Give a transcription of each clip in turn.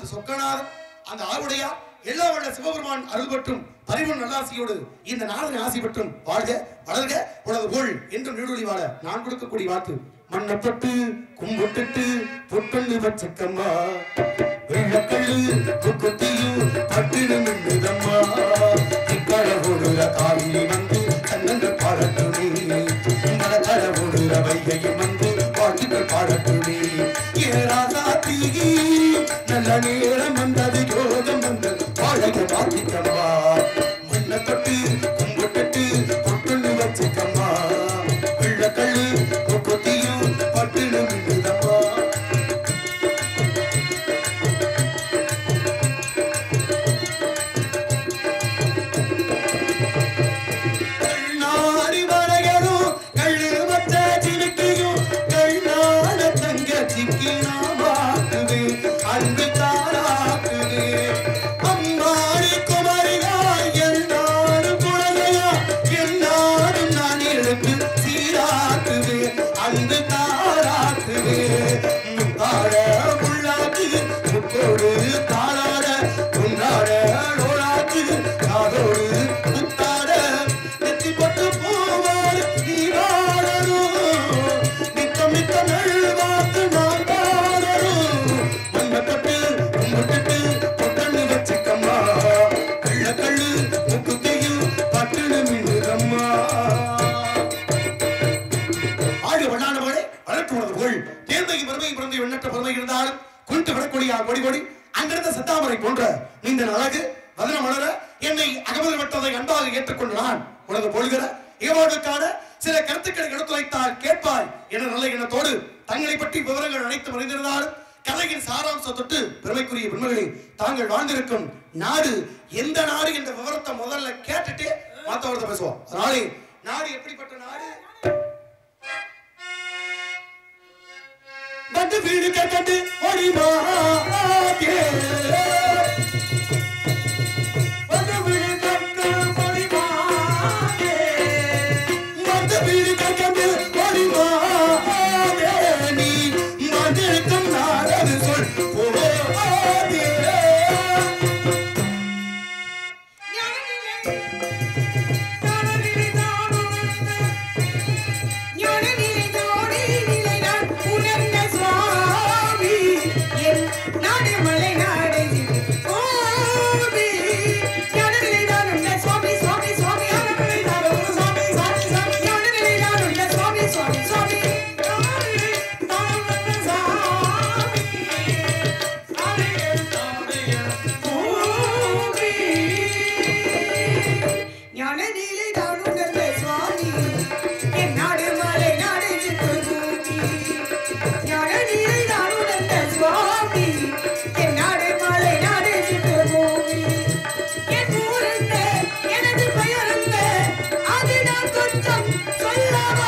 அந்த சொக்கநாதன் அந்த ஆளுடையா எல்லா வல்ல சிவபெருமான் அருள் பெற்றும் பரிவன் நல்லாசியோடு இந்த நாதனை ஆசி பெற்றும் வாழ்க வளர்க உனது புகழ் என்றும் நீடொழி வாழ நான் கொடுக்கக்கூடிய வாக்கு மண்ணப்பட்டு கும்பிட்டுட்டு பொட்டொன்னு வச்சக்கம்மா வெள்ளக்கல்லு குக்குத்தியும் பட்டிடும் நிதம்மா இக்கட ஓடுற காவிரி வந்து கண்ணங்கள் பாடட்டுமே மலக்கட ஓடுற வைகையும் வந்து பாட்டுகள் பாடட்டுமே ஏராசாத்தி நல்ல நேரம் வந்தது யோகம் வந்தது வாழக மாத்திக்கம்மா மண்ணை தொட்டு கும்பிட்டுட்டு பொட்டுன்னு வச்சுக்கம்மா வெள்ளக்கல்லு குக்குத்தியும் பட்டிடும் நிதம்மா கண்ணாடி வளையலும் கள்ளு மச்ச சிலுக்கியும் கண்ணாட தங்கச்சிக்கு நான் வாக்குவேன் அன்பு தாராக்குவேன் அம்மாடி குமரியாய் எல்லாரும் குழந்தையா எல்லாரும் நான் எடுத்து சீராக்குவேன் அன்பு தாராக்குவேன் முத்தாட முள்ளாக்கு முத்தோடு தாளாட உன்னாட நோளாக்கு காதோடு முத்தாட நெத்தி பட்டு போவார் நீ வாழணும் நித்தம் நித்தம் நல்வாக்கு நான் வாழணும் மண்ணை தொட்டு கும்பிட்டுட்டு பொட்டன்னு வச்சுக்கம்மா கள்ள கள்ளு முக்குத்தையும் பட்டுன்னு மின்னுதம்மா ஆடு வண்ணானவளே வளர்த்து உனது புகழ் தேர்ந்தகி பெருமை பிறந்து எண்ணற்ற பெருமை இருந்தாலும் குளித்து விடக்கூடிய கொடி கொடி அங்கிருந்த சத்தாமரை போன்ற நீண்ட அழகு வதன மலர என்னை அகமது விட்டதை அன்பாக ஏற்றுக்கொண்டு நான் உனது பொழுகிற இகவாடுக்கான சில கருத்துக்களை எடுத்துரைத்தால் கேட்பாய் என்ற நல்ல எண்ணத்தோடு தங்களை பற்றி விவரங்கள் அனைத்தும் அறிந்திருந்தாலும் கலையின் சாராம்சம் தொட்டு பெருமைக்குரிய பெண்மகளே தாங்கள் வாழ்ந்திருக்கும் நாடு எந்த நாடு என்ற விவரத்தை முதல்ல கேட்டுட்டு மத்தவர்த்த பேசுவோம் அதனாலே நாடு எப்படிப்பட்ட நாடு வந்து வீடு கட்டது ஒளிமா வந்து வீடு கட்டு ஒளிமா வந்து வீடு கட்டது ஒளிமா நீ மதிருக்கும் நாடது சொல் போதே ஞானநீலை தானுணர்ந்த சுவாமி என் நாடு மலை நாடு சித்தூதி ஞானநீலை தானுணர்ந்த சுவாமி என் நாடு மலை நாடு சித்தூதி என் ஊருந்த எனது பெயருந்த அது நான் கொஞ்சம் சொல்லவா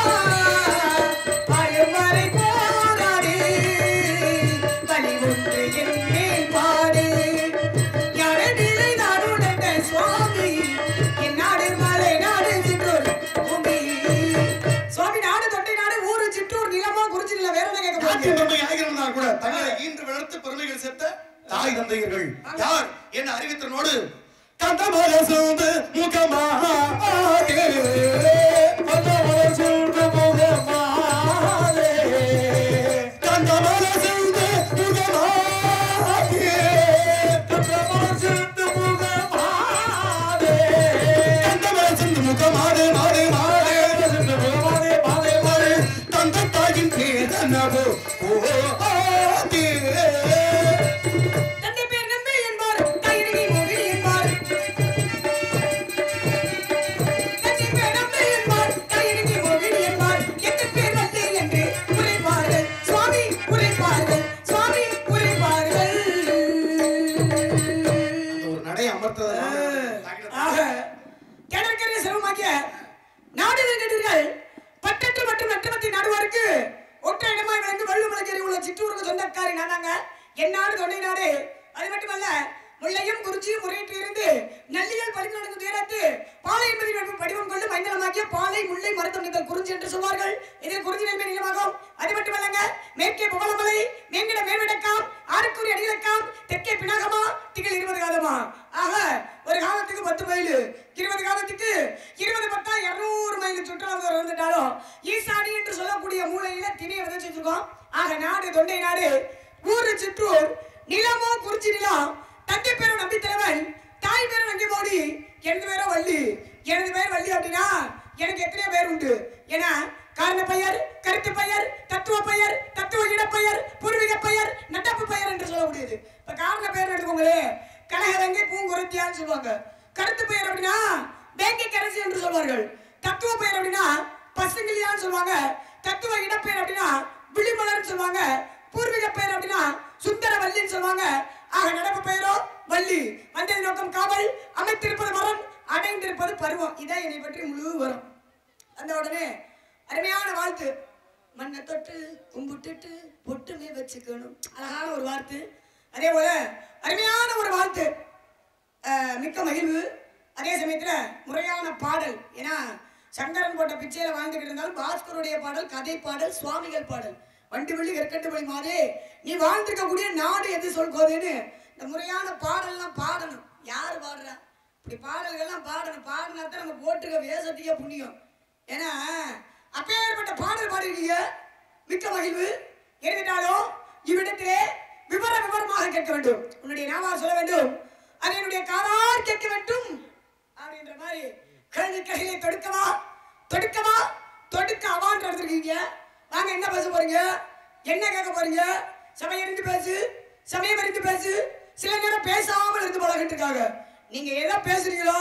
பழுமறை போராடு பலி ஒன்று என் மேல் பாடு ஞானநிலை நாடுணர்ந்த சுவாமி என் நாடு மலை நாடு சிற்றூர் பூமி சுவாமி நாடு தொட்டை நாடு ஊரு சிற்றூர் நிலமா குறிச்சி நில வேற என்ன கேட்க நாட்டின் போறீங்க பெருமை ஆகிறதா கூட தங்களை ஈன்று வளர்த்து பெருமைகள் சேர்த்த தாய் தந்தையர்கள் யார் என்ன அறிவித்தனோடு கந்தமல சூழ்ந்து முகமாக கந்தமல சூழ்ந்து முகமாலே கந்தமல சூழ்ந்து முகமாலே கந்தமல சூழ்ந்து முகமாலே கந்தமல சூழ்ந்து முகமாலே மாலே மாலே சூழ்ந்து முகமாலே மாலே மாலே தந்த தாயின் பேதனவோ ஓ ஆதே தந்தை பேர் நம்பி என்பார் கையிறங்கி மொழி என்பார் தந்தை பேர் நம்பி என்பார் கையிறங்கி மொழி என்பார் எட்டு பேர் வந்து என்று உரைப்பார்கள் சுவாமி உரைப்பார்கள் சுவாமி உரைப்பார்கள் ஒரு நடை அமர்த்தது ஆக கிணற்கரை செல்வமாகிய நாடு கேட்டீர்கள் பட்டற்று மற்றும் நட்டமத்தை நாடுவாருக்கு ஒற்றை இடமாய் விளங்கு வள்ளுமலைக்கரை உள்ள சிற்றூருக்கு சொந்தக்காரி நானாங்க என் நாடு தொண்டை நாடு அது மட்டுமல்ல முல்லையும் குறிச்சியும் முறையிட்டு இருந்து நல்லியல் பறித்து நடக்கும் துயரத்து பாலை என்பதில் நடக்கும் வடிவம் கொண்டு மங்களமாகிய பாலை முல்லை மருத்துவங்கள் குறிஞ்சி என்று சொல்வார்கள் இதில் குறிஞ்சி நெல்மை நீளமாகும் அது மட்டுமல்லங்க மேற்கே புகழமலை மேங்கிட மேல்விடக்காம் ஆறுக்குறி அடியிலக்காம் தெற்கே பினா பத்து மைல் இருபது காலத்துக்கு இருபது பத்தா இருநூறு மைல் சுற்றுலா வந்துட்டாலும் ஈசானி என்று சொல்லக்கூடிய மூலையில திணையை விதைச்சு வச்சிருக்கோம் ஆக நாடு தொண்டை நாடு ஊரு சிற்றூர் நிலமோ குறிச்சி நிலம் தந்தை பேரும் நம்பி தலைவன் தாய் பேரும் வங்கி மோடி எனது பேரும் வள்ளி எனது பேர் வள்ளி அப்படின்னா எனக்கு எத்தனையோ பேர் உண்டு ஏன்னா காரண பெயர் கருத்து பெயர் தத்துவ பெயர் தத்துவ இடப்பெயர் பூர்வீக பெயர் நடப்பு பெயர் என்று சொல்லக்கூடியது இப்ப காரண பெயர் எடுத்துக்கோங்களே கனகரங்கை பூங்குருத்தியான்னு சொல்லுவாங்க கருத்து பெயர் அப்படின்னா வேங்கை கரசி என்று சொல்வார்கள் தத்துவ பெயர் அப்படின்னா பசுங்கிலியான்னு சொல்லுவாங்க தத்துவ இடப்பெயர் அப்படின்னா விழிமலர்னு சொல்லுவாங்க பூர்வீக பெயர் அப்படின்னா சுந்தர வள்ளின்னு சொல்லுவாங்க ஆக நடப்பு பெயரோ வள்ளி வந்தது நோக்கம் காவல் அமைத்திருப்பது மரம் அடைந்திருப்பது பருவம் இதான் என்னை பற்றி முழு வரும் அந்த உடனே அருமையான வாழ்த்து மண்ணை தொட்டு கும்பிட்டுட்டு பொட்டுமே வச்சுக்கணும் அழகான ஒரு வாழ்த்து அதே போல அருமையான ஒரு வாழ்த்து அஹ், மிக்க மகிழ்வு அதே சமயத்துல முறையான பாடல் ஏன்னா சங்கரன் போட்ட பிச்சையில வாழ்ந்துகிட்டு இருந்தாலும் பாஸ்கருடைய பாடல் கதை பாடல் சுவாமிகள் பாடல் வண்டி வெள்ளி கற்கண்டு வழி மாதே நீ வாழ்ந்திருக்கக்கூடிய நாடு எது சொல்கோதுன்னு இந்த முறையான பாடல்லாம் பாடணும் யார் பாடுறா இப்படி பாடல்கள்லாம் பாடணும் பாடினா தான் நம்ம போட்டுக்க வேசத்துக்கே புண்ணியம் ஏன்னா அப்பேற்பட்ட பாடல் பாடிருக்கீங்க மிக்க மகிழ்வு இருந்துட்டாலும் இவ்விடத்திலே விவர விவரமாக கேட்க வேண்டும் உன்னுடைய நாவா சொல்ல வேண்டும் அது என்னுடைய காதால் கேட்க வேண்டும் அப்படின்ற மாதிரி கேள்வி கையிலே தொடுக்கவா தொடுக்கவா தொடுக்க அவான் எடுத்திருக்கீங்க வாங்க என்ன பேச போறீங்க என்ன கேட்க போறீங்க சமயம் இருந்து பேசு சமயம் இருந்து பேசு சில நேரம் பேசாமல் இருந்து பழகிட்டு இருக்காங்க நீங்க எதை பேசுறீங்களோ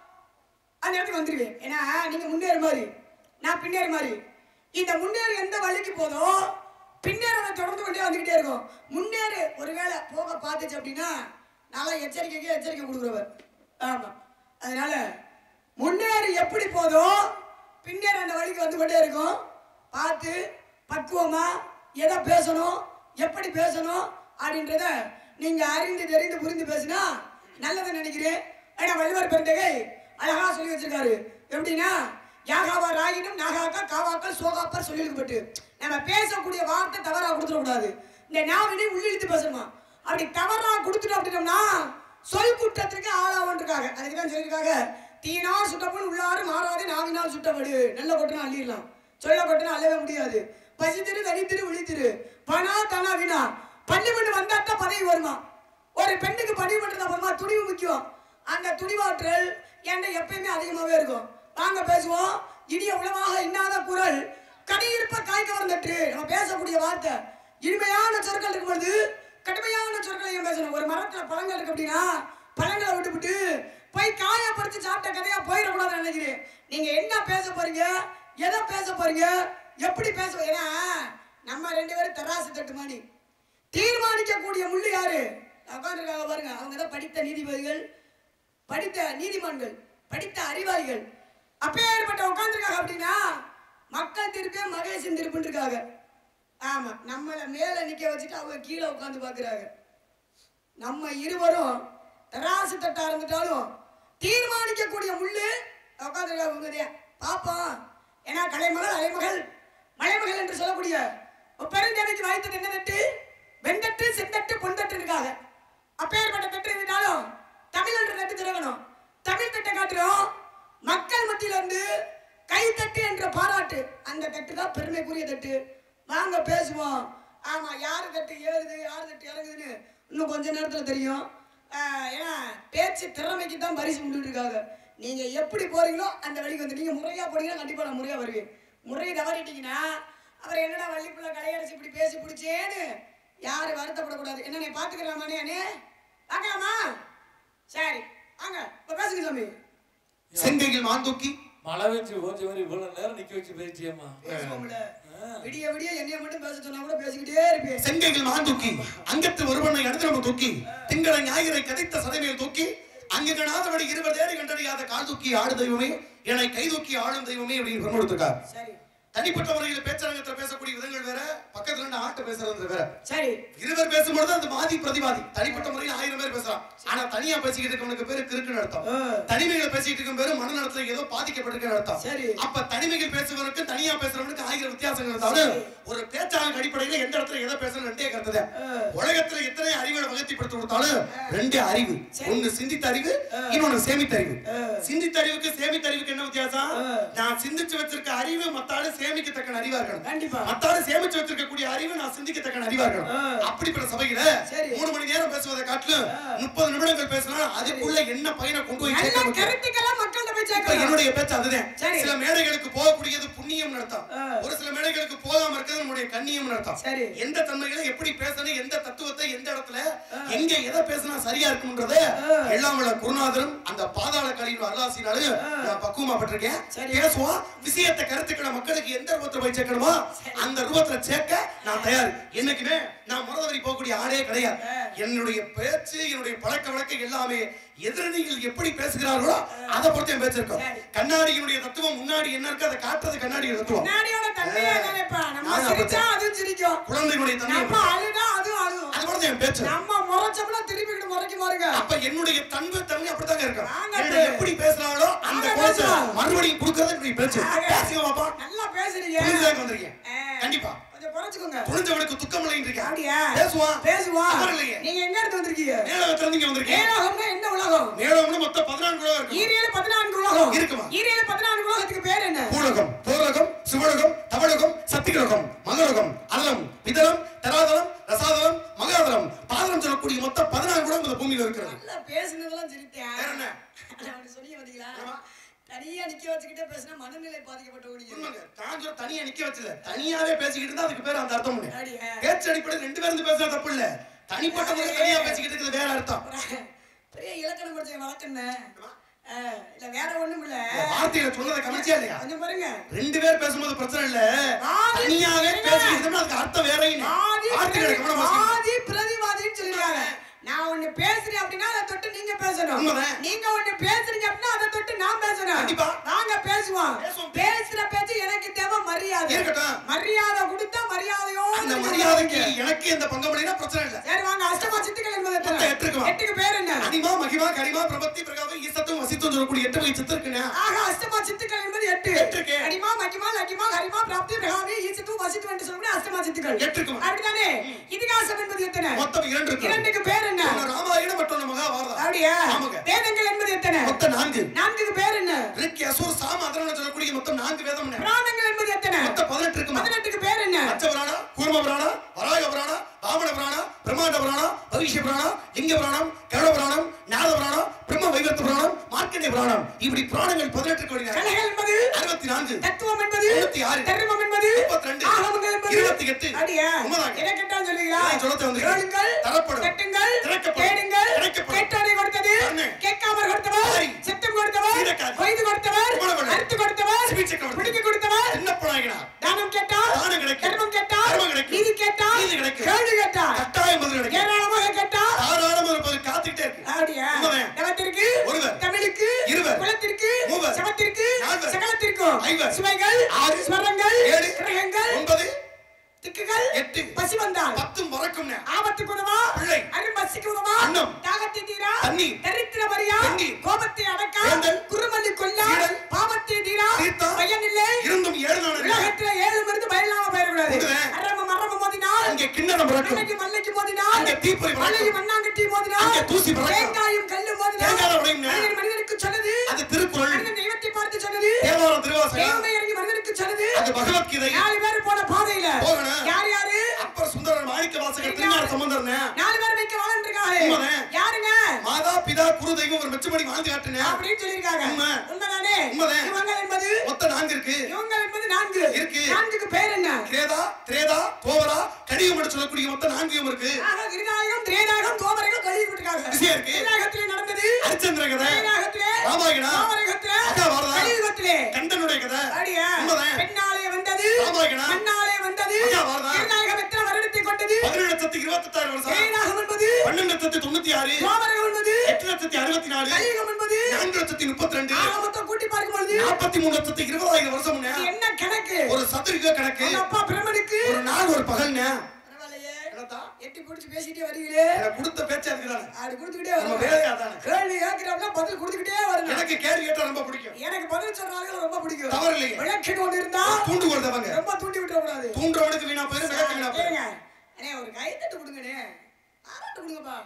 அந்த இடத்துக்கு வந்துருவேன் ஏன்னா நீங்க முன்னேறு மாதிரி நான் பின்னேறு மாதிரி இந்த முன்னேறு எந்த வழிக்கு போதோ பின்னேறு அதை தொடர்ந்து கொண்டே வந்துகிட்டே இருக்கும் முன்னேறு ஒருவேளை போக பார்த்துச்சு அப்படின்னா நல்லா எச்சரிக்கைக்கு எச்சரிக்கை கொடுக்குறவர் ஆமா அதனால முன்னேறு எப்படி போதோ பின்னேறு அந்த வழிக்கு வந்து கொண்டே இருக்கும் பார்த்து பக்குவமா எதை பேசணும் எப்படி பேசணும் அப்படின்றத நீங்க அறிந்து தெரிந்து புரிந்து பேசினா நல்லதை நினைக்கிறேன் ஏன்னா வள்ளுவர் பெருந்தகை அழகா சொல்லி வச்சிருக்காரு எப்படின்னா யாகாவா ராயினும் நாகாக்கா காவாக்கள் சோகாப்பர் சொல்லியிருக்கப்பட்டு நம்ம பேசக்கூடிய வார்த்தை தவறா கொடுத்துடக்கூடாது இந்த நாவினை உள்ளிழுத்து பேசணுமா அப்படி தவறா கொடுத்துட்டோம் அப்படின்னோம்னா சொல் குற்றத்திற்கு ஆளாவன்றிருக்காங்க அதுக்கு தான் சொல்லியிருக்காங்க தீனால் சுட்டப்பன் உள்ளாறு மாறாது நாவினால் சுட்டப்படு நல்ல கொட்டுனா அள்ளிடலாம் சொல்ல கொட்டுனா அள்ளவே முடியாது பசித்திரு தனித்திரு விழித்திரு பணா தானா வீணா பள்ளிமண்டு வந்தாத்தான் பதவி வருமா ஒரு பெண்ணுக்கு பணி பண்றது அப்புறமா துணிவு முக்கியம் அந்த துணிவாற்றல் என்கிட்ட எப்பயுமே அதிகமாகவே இருக்கும் வாங்க பேசுவோம் இனிய உளமாக இன்னாத குரல் கடியிருப்ப காய் கவர்ந்தற்று நம்ம பேசக்கூடிய வார்த்தை இனிமையான சொற்கள் இருக்கும் பொழுது கடுமையான சொற்களையும் பேசணும் ஒரு மரத்துல பழங்கள் இருக்கு அப்படின்னா பழங்களை விட்டுவிட்டு போய் காய பறிச்சு சாப்பிட்ட கதையா போயிடக்கூடாதுன்னு நினைக்கிறேன் நீங்க என்ன பேச போறீங்க எதை பேச போறீங்க எப்படி பேச ஏன்னா நம்ம ரெண்டு பேரும் தராசு தட்டு மாதிரி தீர்மானிக்கக்கூடிய முள்ளு யாரு உட்காந்துருக்காங்க பாருங்க அவங்க தான் படித்த நீதிபதிகள் படித்த நீதிமான்கள் படித்த அறிவாளிகள் அப்பேற்பட்ட உட்காந்துருக்காங்க அப்படின்னா மக்கள் தீர்ப்பே மகேசன் தீர்ப்புன்னு இருக்காங்க ஆமா நம்மள மேல நிக்க வச்சுட்டு அவங்க கீழே உட்காந்து பாக்குறாங்க நம்ம இருவரும் தராசு தட்டா இருந்துட்டாலும் தீர்மானிக்கக்கூடிய முள்ளு உட்காந்துருக்காங்க உங்கதே பாப்போம் ஏன்னா கலைமகள் அலைமகள் மலைமகள் என்று சொல்லக்கூடிய பெருந்தேவைக்கு வாய்த்தது என்ன தட்டு வெண்தட்டு செந்தட்டு பொன்தட்டு இருக்காங்க அப்பேற்பட்ட தட்டு இருந்தாலும் தமிழ் என்ற தட்டு திறக்கணும் தமிழ் தட்டை காட்டுறோம் மக்கள் மத்தியில இருந்து கைத்தட்டு என்ற பாராட்டு அந்த தட்டு தான் பெருமைக்குரிய தட்டு வாங்க பேசுவோம் ஆமா யாரு தட்டு ஏறுது யாரு தட்டு இறங்குதுன்னு இன்னும் கொஞ்ச நேரத்துல தெரியும் ஆஹ், ஏன்னா பேச்சு திறமைக்கு தான் பரிசு கொண்டு இருக்காங்க நீங்க எப்படி போறீங்களோ அந்த வழிக்கு வந்து நீங்க முறையா போனீங்கன்னா கண்டிப்பா நான் முறையா வருவேன் முறையை தவறிட்டீங்கன்னா அப்புறம் என்னடா வள்ளிப்புள்ள கலையரசி இப்படி பேசி பிடிச்சேன்னு யாரும் வருத்தப்படக்கூடாது என்ன நீ பாத்துக்கலாமானே அண்ணே பார்க்கலாமா சரி வாங்க இப்ப பேசுங்க சாமி செங்கையில் மாந்தூக்கி மழை வச்சு ஓஞ்ச மாதிரி இவ்வளவு நேரம் நிக்க வச்சு பேசியம்மா பேசுவோம்ல விடிய விடிய என்னைய மட்டும் பேச சொன்னா கூட பேசிக்கிட்டே இருப்பேன் செங்கையில் மாந்தூக்கி அங்கத்து ஒருவனை அடுத்து நம்ம தூக்கி திங்களை ஞாயிறை கதைத்த சதமையில் தூக்கி அங்கு கணாதபடி இருபது ஏறி கண்டறியாத கால் தூக்கி ஆடு தெய்வமே என்னை கை தூக்கி ஆளும் தெய்வமே அப்படின்னு பிரமுடுத்திருக்கார் சரி தனிப்பட்ட முறையில் பேச்சரங்கத்தில் பேசக்கூடிய விதங்கள் வேற பக்கத்துல ரெண்டு ஆட்டு பேசுறது வேற சரி இருவர் பேசும்பொழுது அந்த வாதி பிரதிவாதி தனிப்பட்ட முறையில் ஆயிரம் பேர் பேச பேசலாம் ஆனா தனியா பேசிக்கிட்டு இருக்கவனுக்கு பேரு கிறுக்குன்னு அர்த்தம் ஆ. தனிமையில பேசிட்டு இருக்கும் பேரு மனநலத்துல ஏதோ பாதிக்கப்பட்டிருக்குன்னு அர்த்தம் சரி. அப்ப தனிமையில் பேசுவதற்கு தனியா பேசுறவனுக்கு ஆயிரம் வித்தியாசங்கள் இருந்தாலும் ஒரு பேச்சாளர் அடிப்படையில எந்த இடத்துல எதை பேசணும் ரெண்டே கருத்து தான். ஆ. உலகத்துல எத்தனை அறிவுகளை வகுத்திப்படுத்தி கொடுத்தாலும் ரெண்டே அறிவு சரி. ஒண்ணு சிந்தித்த அறிவு இன்னொன்னு சேமித்த அறிவு ஆ. சிந்தித்த அறிவுக்கு சேமித்த அறிவுக்கு என்ன வித்தியாசம் ஆ. நான் சிந்திச்சு வச்சிருக்க அறிவு மத்தாளு சேமிக்கத்தக்க அறிவா இருக்கணும் கண்டிப்பா. மத்தாளு சேமிச்சு வச்சிருக்கக்கூடிய அறிவு நான் சிந்திக்கத்தக்க அறிவா இருக்கணும் ஆ. அப்படிப்பட்ட சபையில சரி. மூணு மணி நேரம் பேசுவதை காட்டிலும் ஆ. முப்பது நிமிடங்கள் பேசினா அதுக்குள்ள என்ன பயனை கொண்டு போய் நல்ல சேர்க்க முடியும் கருத்துக்கெல்லாம் மக்கள்கிட்ட போய் இப்ப சேர்க்கணும் என்னுடைய பேச்சு அதுதான் சரி. சில மேடைகளுக்கு போகக்கூடியது புண்ணியம் அர்த்தம் ஆ. ஒரு சில மேடைகளுக்கு போகாம இருக்கிறது நம்முடைய கண்ணியம் அர்த்தம் சரி. எந்த தன்மைகளை எப்படி பேசணும் எந்த தத்துவத்தை எந்த இடத்துல ஆ. எங்க எதை பேசினா சரியா இருக்கும்ன்றத ஆ. எல்லாம் வல்ல குருநாதரும் அந்த பாதாள கலையின் அருளாசினாலும் ஆ. நான் பக்குவமா பட்டிருக்கேன் சரி. பேசுவோம் விஷயத்தை கருத்துக்களை மக்களுக்கு எந்த ரூபத்துல போய் சேர்க்கணுமோ அந்த ரூபத்துல சேர்க்க நான் தயார் என்னைக்குமே நான் முறதவரி போகக்கூடிய ஆளே கிடையாது ஆ. என்னுடைய பேச்சு என்னுடைய பழக்க வழக்கம் எல்லாமே எதிரணிகள் எப்படி பேசுகிறார்களோ அதை பொறுத்து என் பேச்சிருக்கோம் சரி. கண்ணாடியினுடைய தத்துவம் முன்னாடி என்ன இருக்கு அதை காட்டுறது கண்ணாடியின் தத்துவம் கண்ணாடியோட தன்மையே தானேப்பா நம்ம நான் சிரிச்சா அப்ப- அதுவும் சிரிக்கும் குழந்தைகளுடைய தன்மை நம்ம அழுதா அதுவும் அழுகும் அது பொறுத்து என் பேச்சு நம்ம முறைச்சோம்னா திருப்பிக்கிட்டு முறைக்கு பாருங்க அப்ப என்னுடைய தன்மை தன்மை அப்படித்தாங்க இருக்கும் நாங்க என்னுடைய அப்படி- எப்படி பேசுறாங்களோ அந்த நாங்க கோலத்தை பேசுறோம். மறுபடியும் கொடுக்கறது என்னுடைய பேச்சு நாங்க- பேசுங்க பாப்பா நல்லா பேசுறீங்க புரிஞ்சுதாங்க வந்திருக்கீங்க ஆ. கண்டிப்பா கொஞ்சம் குறைச்சுக்கோங்க புரிஞ்சவனுக்கு துக்கம் இல்லைன்னு அப்படியா பேசுவான் பேசுவான் தவறு இல்லையே. நீங்க எங்க இருந்து வந்திருக்கீங்க மேலகத்துல இருந்து இங்க வந்திருக்கீங்க ஏழாகம்னா என்ன உலகம் மேலம்னு மொத்தம் பதினான்கு உலகம் இருக்கு ஈரேழு பதினான்கு உலகம் இருக்குமா? ஈரேழு பதினான்கு உலகத்துக்கு பேர் என்ன பூலகம் போலகம் சிவலகம் தவளகம் சத்திகலகம் மகலகம் அலம் பிதலம் தராதலம் ரசாதலம் மகாதலம் பாதலம் சொல்லக்கூடிய மொத்தம் பதினான்கு உலகம் இந்த பூமியில இருக்கிறது நல்லா பேசுனதெல்லாம் சிரித்தேன் வேற என்ன? அப்படி சொல்லி வந்தீங்களா ஆமா. தனியா நிக்க வச்சுக்கிட்டே பேசினா மனநிலை பாதிக்கப்பட்ட ஓடிங்க உண்மைங்க. நான் சொல்ல தனியா நிக்க வச்சல தனியாவே பேசிக்கிட்டு இருந்தா அதுக்கு பேர் அந்த அர்த்தம் உண்டு அப்படியா? பேச்சு அடிப்படையில் ரெண்டு பேரும் இருந்து பேசுறது தப்பு இல்ல தனிப்பட்ட முறையில் தனியா பேசிக்கிட்டு இருக்கிறது வேற அர்த்தம் பெரிய இலக்கணம் படிச்ச வழக்கண்ணே இல்ல வேற ஒண்ணும் இல்ல வார்த்தைகளை சொன்னதை கவனிச்சியா இல்லையா கொஞ்சம் பாருங்க ரெண்டு பேர் பேசும்போது பிரச்சனை இல்ல ஆதி- தனியாவே பேசிக்கிட்டு இருந்தோம்னா அதுக்கு அர்த்தம் வேற ஆதி வார்த்தைகளை பிரதி- கவனமா சொல்லணும். ஆதி பிரதிவாதின்னு சொல்லிருக்காங்க நான் ஒண்ணு பேசுறேன் அப்படின்னா அதை தொட்டு நீங்க பேசணும் உண்மைதான். நீங்க ஒண்ணு பேசுறீங்க அப்படின்னா அதை தொட்டு நான் பேசணும் கண்டிப்பா. நாங்க பேசுவோம் பேசுவோம். பேசுற பேச்சு எனக்கு தேவை மரியாதை இருக்கட்டும். மரியாதை கொடுத்தா மரியாதையோட அந்த நீங்க மரியாதைக்கு பேசுங்க. எனக்கு எந்த பங்கம் இல்லைன்னா பிரச்சனை இல்ல சரி வாங்க அஷ்டமா சித்துக்கள் என்பது எத்தனை? மொத்தம் எட்டு இருக்குமா? எட்டுக்கு பேர் என்ன அனிமா மகிமா கரிமா பிரபத்தி பிரகாதம் ஈசத்தும் வசித்தும் சொல்லக்கூடிய எட்டு வகை சித்து இருக்குண்ணே ஆக அஷ்டமா சித்துக்கள் என்பது எட்டு எட்டு இருக்கு. அடிமா மகிமா லகிமா ஹரிமா பிராப்தி பிரகாமி ஈசித்து வசித்து என்று சொல்லக்கூடிய அஷ்டமா சித்துக்கள் எட்டு இருக்குமா? அப்படிதானே இதிகாசம் என்பது எத்தனை மொத்தம் இரண்டு இருக்கு இரண்டுக்கு பேர் என்ன ஒண்ணு ராமாயணம் மற்றொன்னு மகாபாரதம் அப்படியா ஆமாங்க. வேதங்கள் என்பது எத்தனை மொத்தம் நான்கு நான்குக்கு பேர் என்ன ரிக் யசூர் சாம அதரவண சொல்லக்கூடிய மொத்தம் நான்கு வேதம் புராணங்கள் என்பது எத்தனை மொத்தம் பதினெட்டு இருக்குமா பதினெட்டுக்கு பேர் என்ன அச்ச புராணம் கூர்ம புராணம் வராக புராணம் வாமன புராணம் பிரம்மாண்ட புராணம் பவிஷ்ய புராணம் லிங்க புராணம் கருட புராணம் நாத புராணம் பிரம்ம வைவர்த்த புராணம் மார்க்கண்டே புராணம் இப்படி புராணங்கள் பதினெட்டு கோடி கலைகள் என்பது அறுபத்தி நான்கு தத்துவம் என்பது தொண்ணூத்தி ஆறு. தர்மம் என்பது முப்பத்தி ரெண்டு. ஆகமங்கள் என்பது இருபத்தி எட்டு. அப்படியா உண்மைதாங்க. எதை கேட்டாலும் சொல்லுவீங்களா நான் சொல்லத்தை வந்திருக்கேன். கேளுங்கள் தரப்படும். தட்டுங்கள் திறக்கப்படும். தேடுங்கள் கிடைக்கப்படும். கேட்டோரை கொடுத்தது அண்ணே. கேட்காமல் கொடுத்தவர் சரி. சத்தம் கொடுத்தவர் சீடக்காரி. கொய்து கொடுத்தவர் உணவன். அறுத்து கொடுத்தவர் சிகிச்சைக்கவன். பிடிக்க கொடுத்தவர் சின்னப்பனாகினா தானம் கேட்டால் தானம் கிடைக்கும். தர்மம் கேட்டால் தர்மம் கிடைக்கும். நீதி கேட்டால் நீதி கிடைக்கும். கேள்வி கேட்டால் கட்டாயம் பதில் கிடைக்கும் ஏராளமாக கேட்டால் தாராளம் இருப்பது காத்துக்கிட்டே இருக்கு அப்படியா உண்மைதான். தவத்திற்கு ஒருவர். தமிழுக்கு இருவர். குலத்திற்கு மூவர். சமத்திற்கு நால்வர். சகலத்திற்கும் ஐவர். சுவைகள் ஆறு. ஸ்வரங்கள் ஏழு. கிரகங்கள் ஒன்பது திக்குகள் எட்டு. பசி வந்தால் பத்தும் பறக்கும் ஆபத்துக்கு உதவா பிள்ளை. அரும்பசிக்கு உதவா அன்னம். தாகத்தை தீரா தண்ணீர். தரித்திர மரியா வெந்நீர். கோபத்தை அடக்கா வேந்தல். குருமல்லி கொல்லா சீடல். பாவத்தை தீரா தீர்த்தா. பையன் இல்லை இருந்தும் ஏழு நாள் இல்லை. உலகத்துல ஏழு மருந்து பயலாம போயிடக்கூடாது உண்டுதான். அரம மரம மோதினால் அங்கே கிண்ணறம் பிறக்கும் மல்லைக்கு மல்லைக்கு மோதினால் அங்கே தீப்பொறி பறக்கும். மல்லைக்கு மண்ணாங்கட்டி மோதினால் அங்கே தூசி பறக்கும். தேங்காயும் கல்லு மோதினால் தேங்காய் உடையுங்க. மனிதன் மனிதனுக்கு சொன்னது அது திருக்குறள் மனிதன் தெய்வத்தை பார்த்து சொன்னது தேவாரம் திருவாசகம் தெய்வமே இறங்கி மனிதனுக்கு சொன்னது அது பகவத்கீதை நாலு பேர் போன பாதையில போகணும். யார் யாரு அப்பர் சுந்தரர் மாணிக்க வாசகர் திருஞான சம்பந்தர் நாலு பேர் வைக்க வாழ்ந்துருக்காங்க உண்மைதான். யாருங்க மாதா பிதா குரு தெய்வம் ஒரு மெச்சபடி வாழ்ந்து காட்டுனேன் அப்படின்னு சொல்லியிருக்காங்க உண்மை. உண்மைதானே உண்மைதான். இவங்க என்பது மொத்தம் நான்கு இருக்கு இவங்க என்பது நான்கு இருக்கு. நான்குக்கு பேர் என்ன கிரேதா திரேதா தோவரா கடிகம் என்று சொல்லக்கூடிய மொத்தம் நான்கு இருக்கு ஆக கிருதாயகம் திரேதாகம் தோமரகம் கழுவி விட்டுருக்காங்க விஷயம் இருக்கு. கிருதாயகத்திலே நடந்தது ஹரிச்சந்திர கதை திரேதாகத்திலே ராமாயணம் தோமரகத்திலே மகாபாரதம். கலியுகத்திலே கண்டனுடைய கதை அடியா உண்மைதான். பெண்ணாலே வந்தது ராமாயணம். மண்ணாலே வந்தது மகாபாரதம். கிருதாயகம் எத்தனை வருடத்தை கொண்டது பதினேழு லட்சத்தி இருபத்தி எட்டாயிரம் வருஷம் திரேதாகம் என்பது பன்னெண்டு லட்சத்தி தொண்ணூத்தி ஆறு தோமரகம் என்பது எட்டு லட்சத்தி அறுபத்தி நாலு கலியுகம் என்பது நான்கு லட்சத்தி முப்பத்தி ரெண்டு ஆக மொத்தம் கூட்டி பார்க்கும் பொழுது நாற்பத்தி மூணு லட்சத்தி இருபதாயிரம் வருஷம் இது என்ன கணக்கு ஒரு சதுரிக கணக்கு உங்க அப்பா பிரம்மனுக்கு ஒரு நாள் ஒரு பகல்னு பரவாயில்லையே. என்ன என்னத்தா எட்டி பிடிச்சி பேசிட்டே வரீங்களே எனக்கு கொடுத்த பேச்சு அதுக்குதானே அப்படி கொடுத்துக்கிட்டே நம்ம வரணும் வேலையா தானே கேள்வி கேட்கிறோம்னா பதில் கொடுத்துக்கிட்டே வரணும் எனக்கு கேள்வி கேட்டா ரொம்ப பிடிக்கும் எனக்கு பதில் சொல்றாங்க ரொம்ப பிடிக்கும் தவறு இல்லையே. விளக்குன்னு ஒண்ணு இருந்தா தூண்டுகோல் தவங்க ரொம்ப தூண்டி விட்டுற கூடாது தூண்டுறவனுக்கு வீணா போயிரு விளக்கு வீணா போயிரு கேளுங்க அண்ணே ஒரு கைத்தட்டு கொடுங்கண்ணே பாராட்டு கொடுங்கப்பா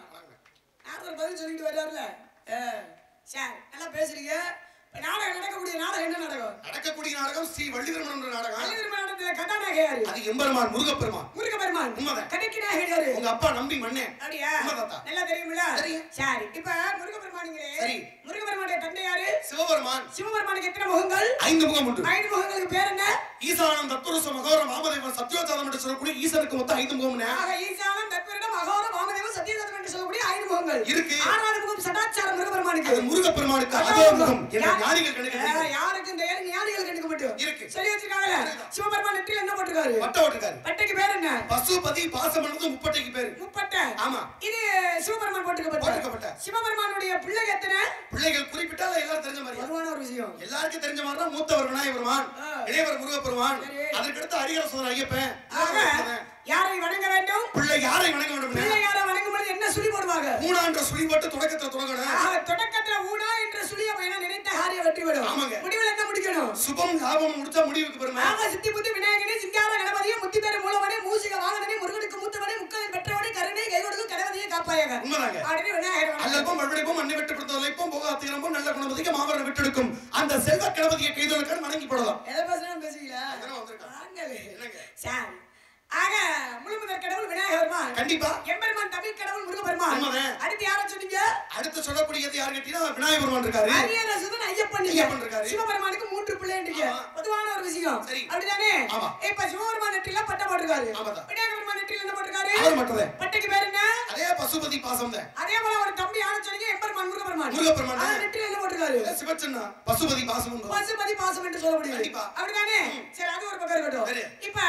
நாரதர் பதில் சொல்லிட்டு வர்றாருல ஆ, சார் நல்லா பேசுறீங்க இப்ப நாடகம் நடக்கக்கூடிய நாடகம் என்ன நாடகம் நடக்கக்கூடிய நாடகம் ஸ்ரீ வள்ளி திருமணம் நாடகம் அழகிரி நாடகத்துல கதாநாயகி யாரு அது எம்பெருமான் முருகப்பெருமான் முருகபெருமான் உண்மைதான். கடைக்கு நாயகர் யாரு உங்க அப்பா நம்பி மண்ணே அப்படியா உண்மைதாத்தா. நல்லா தெரியுமில்ல தெரியும். சரி இப்ப முருகபெருமானிங்களே சரி. முருகபெருமானுடைய தந்தை யாரு சிவபெருமான் சிவபெருமானுக்கு எத்தனை முகங்கள் ஐந்து முகம் உண்டு ஐந்து முகங்களுக்கு பேர் என்ன ஈசானம் தத்துருச மகோரம் வாமதேவன் சத்யோஜாதம் என்று சொல்லக்கூடிய ஈசனுக்கு மொத்தம் ஐந்து முகம் ஆக ஈசானம் தப்பிரிடம் அகோரம் வாமதேவம் சத்தியதத்தம் என்று சொல்லக்கூடிய ஐந்து முகங்கள் இருக்கு. ஆறாவது முகம் சதாச்சாரம் முருகபெருமானுக்கு அது முருகப்பெருமானுக்கு அதோ முகம் என்ற யார்- ஞானிகள் கணக்கு ஆ, யாருக்கு இந்த ஏழு ஞானிகள் கணக்கு மட்டும் இருக்கு. சொல்லி வச்சிருக்காங்கல்ல சிவபெருமான் நெற்றியில் என்ன போட்டிருக்காரு பட்ட ஓட்டுக்காரு பட்டைக்கு பேர் என்ன பசுபதி பாசம் பண்ணது முப்பட்டைக்கு பேரு முப்பட்டை ஆமா. இது சிவபெருமான் போட்டுக்கப்பட்ட போட்டுக்கப்பட்ட. சிவபெருமானுடைய பிள்ளை எத்தனை பிள்ளைகள் குறிப்பிட்டால எல்லாரும் தெரிஞ்ச மாதிரி பொதுவான ஒரு விஷயம் எல்லாருக்கும் தெரிஞ்ச மாதிரி தான் மூத்தவர் விநாயகர் பெருமான் ஆ. இளையவர் முருகப்பெருமான் சரி. அதற்கடுத்து ஹரிஹர சோதரர் ஐயப்பன் ஆக யாரை வணங்க வேண்டும் பிள்ளை யாரை வணங்க வேண்டும் பிள்ளை யாரை வணங்கும் பொழுது என்ன சுழி போடுவாங்க மூணான்ற சுழி போட்டு தொடக்கத்துல தொடங்கணும் ஆக, தொடக்கத்துல ஊடா என்ற சுழிய பையனா நினைத்த காரியம் வெற்றி விடும் ஆமாங்க. முடிவில் என்ன முடிக்கணும் சுபம் லாபம் முடிச்சா முடிவுக்கு பெருமை ஆக சித்தி புத்தி விநாயகனே சிங்கார கணபதியே முத்தி பேரு மூலவனே மூசிக வாகனனே முருகனுக்கு மூத்தவனே முக்களில் பெற்றவனே கருணை கை கொடுக்கும் கணபதியை காப்பாயாக உண்மைதாங்க அப்படின்னு விநாயகர் வணக்கம். அல்லப்பம் மறுபடியும் மண்ணை விட்டு பிடித்தலைப்போம் போக அத்திரமும் நல்ல குணபதிக்கு மாபரம் விட்டெடுக்கும் அந்த செல்வ கணபதியை கைதொழுக்க வணங்கி போடலாம் எதை பேசுறேன்னு பேசுவீங்களா? அதெல்லாம் வந்திருக்கா? வாங்களே. என்னங்க? சரி. ஆக முழுமுதற் கடவுள் விநாயகர் பெருமான் கண்டிப்பா எம்பெருமான் தமிழ் கடவுள் முருகபெருமான் உண்மைதான். அடுத்து யாரை சொன்னீங்க அடுத்து சொல்லக்கூடியது யாரு கேட்டீங்கன்னா விநாயகர் பெருமான் இருக்காரு அரியரசுதன் ஐயப்பன் நீங்க. ஐயப்பன் இருக்காரு. சிவபெருமானுக்கு மூன்று பிள்ளைன்றீங்க ஆமா. பொதுவான ஒரு விஷயம் சரி. அப்படிதானே ஆமா. இப்ப சிவபெருமான் நெற்றில பட்டை போட்டிருக்காரு ஆமாதான். விநாயகர் பெருமான் நெற்றில என்ன போட்டிருக்காரு அவர் மட்டும்தான் பட்டைக்கு பேர் என்ன அதே பசுபதி பாசம் தான் அதே போல ஒரு தம்பி யாரை சொன்னீங்க எம்பெருமான் முருகபெருமான் முருகப்பெருமான். அவர் நெற்றில என்ன போட்டிருக்காரு சிவச்சன்னா பசுபதி பாசம் உண்டு. பசுபதி பாசம் என்று சொல்ல முடியும் கண்டிப்பா. அப்படிதானே சரி அது ஒரு பக்கம் இருக்கட்டும் சரி. இப்ப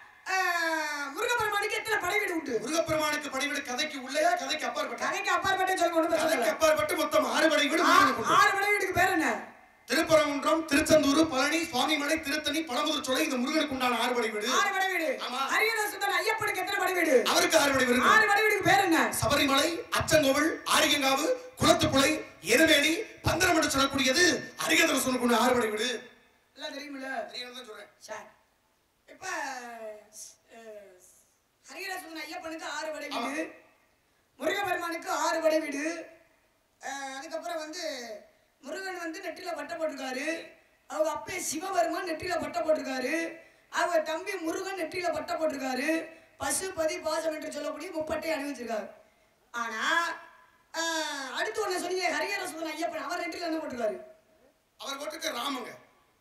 ஆஹ், முருகபெருமானுக்கு எத்தனை படை வீடு உண்டு முருகப்பெருமானுக்கு படைவிடு கதைக்கு உள்ளயா கதைக்கு அப்பாற்பட்ட கதைக்கு அப்பாற்பட்ட சொல்ல ஒண்ணும் பிரச்சனை கதைக்கு இல்லை. அப்பாற்பட்டு மொத்தம் ஆறு படை வீடு ஆ- முருகனுக்கு உண்டு. ஆறு படை வீடுக்கு பேர் என்ன திருப்பரங்குன்றம் திருச்செந்தூர் பழனி சுவாமிமலை திருத்தணி பழமுதிர் சோலை இந்த முருகனுக்கு உண்டான ஆறு படை வீடு ஆறு படை வீடு ஆமா. ஹரியரசுதன் ஐயப்பனுக்கு எத்தனை படை வீடு அவருக்கு ஆறு படை வீடு ஆறு படை வீடுக்கு பேர் என்ன சபரிமலை அச்சங்கோவில் ஆரியங்காவு குளத்துப்புழை எருமேலி பந்தரம் என்று சொல்லக்கூடியது அரிகதர சொல்லக்கூடிய ஆறு படை வீடு எல்லாம் தெரியுமில்ல தெரியாதுதான் சொல்றேன் சரி இப்ப அஹ், ஹரிஹரசுதன் ஐயப்பனுக்கு ஆறு படை ஆமா. வீடு முருகபெருமானுக்கு ஆறு படை வீடு அஹ், அதுக்கப்புறம் வந்து முருகன் வந்து நெற்றில பட்டை போட்டிருக்காரு அவங்க அப்பே சிவபெருமான் நெற்றில பட்டை போட்டிருக்காரு அவங்க தம்பி முருகன் நெற்றில பட்டை போட்டிருக்காரு பசுபதி பாசம் என்று சொல்லக்கூடிய முப்பட்டை அணிவிச்சிருக்காரு ஆனா அஹ், அடுத்து ஒண்ணு சொன்னீங்க ஹரிஹரசுதன் ஐயப்பன் அவர் நெற்றில என்ன போட்டிருக்காரு அவர் போட்டுக்க ராமங்க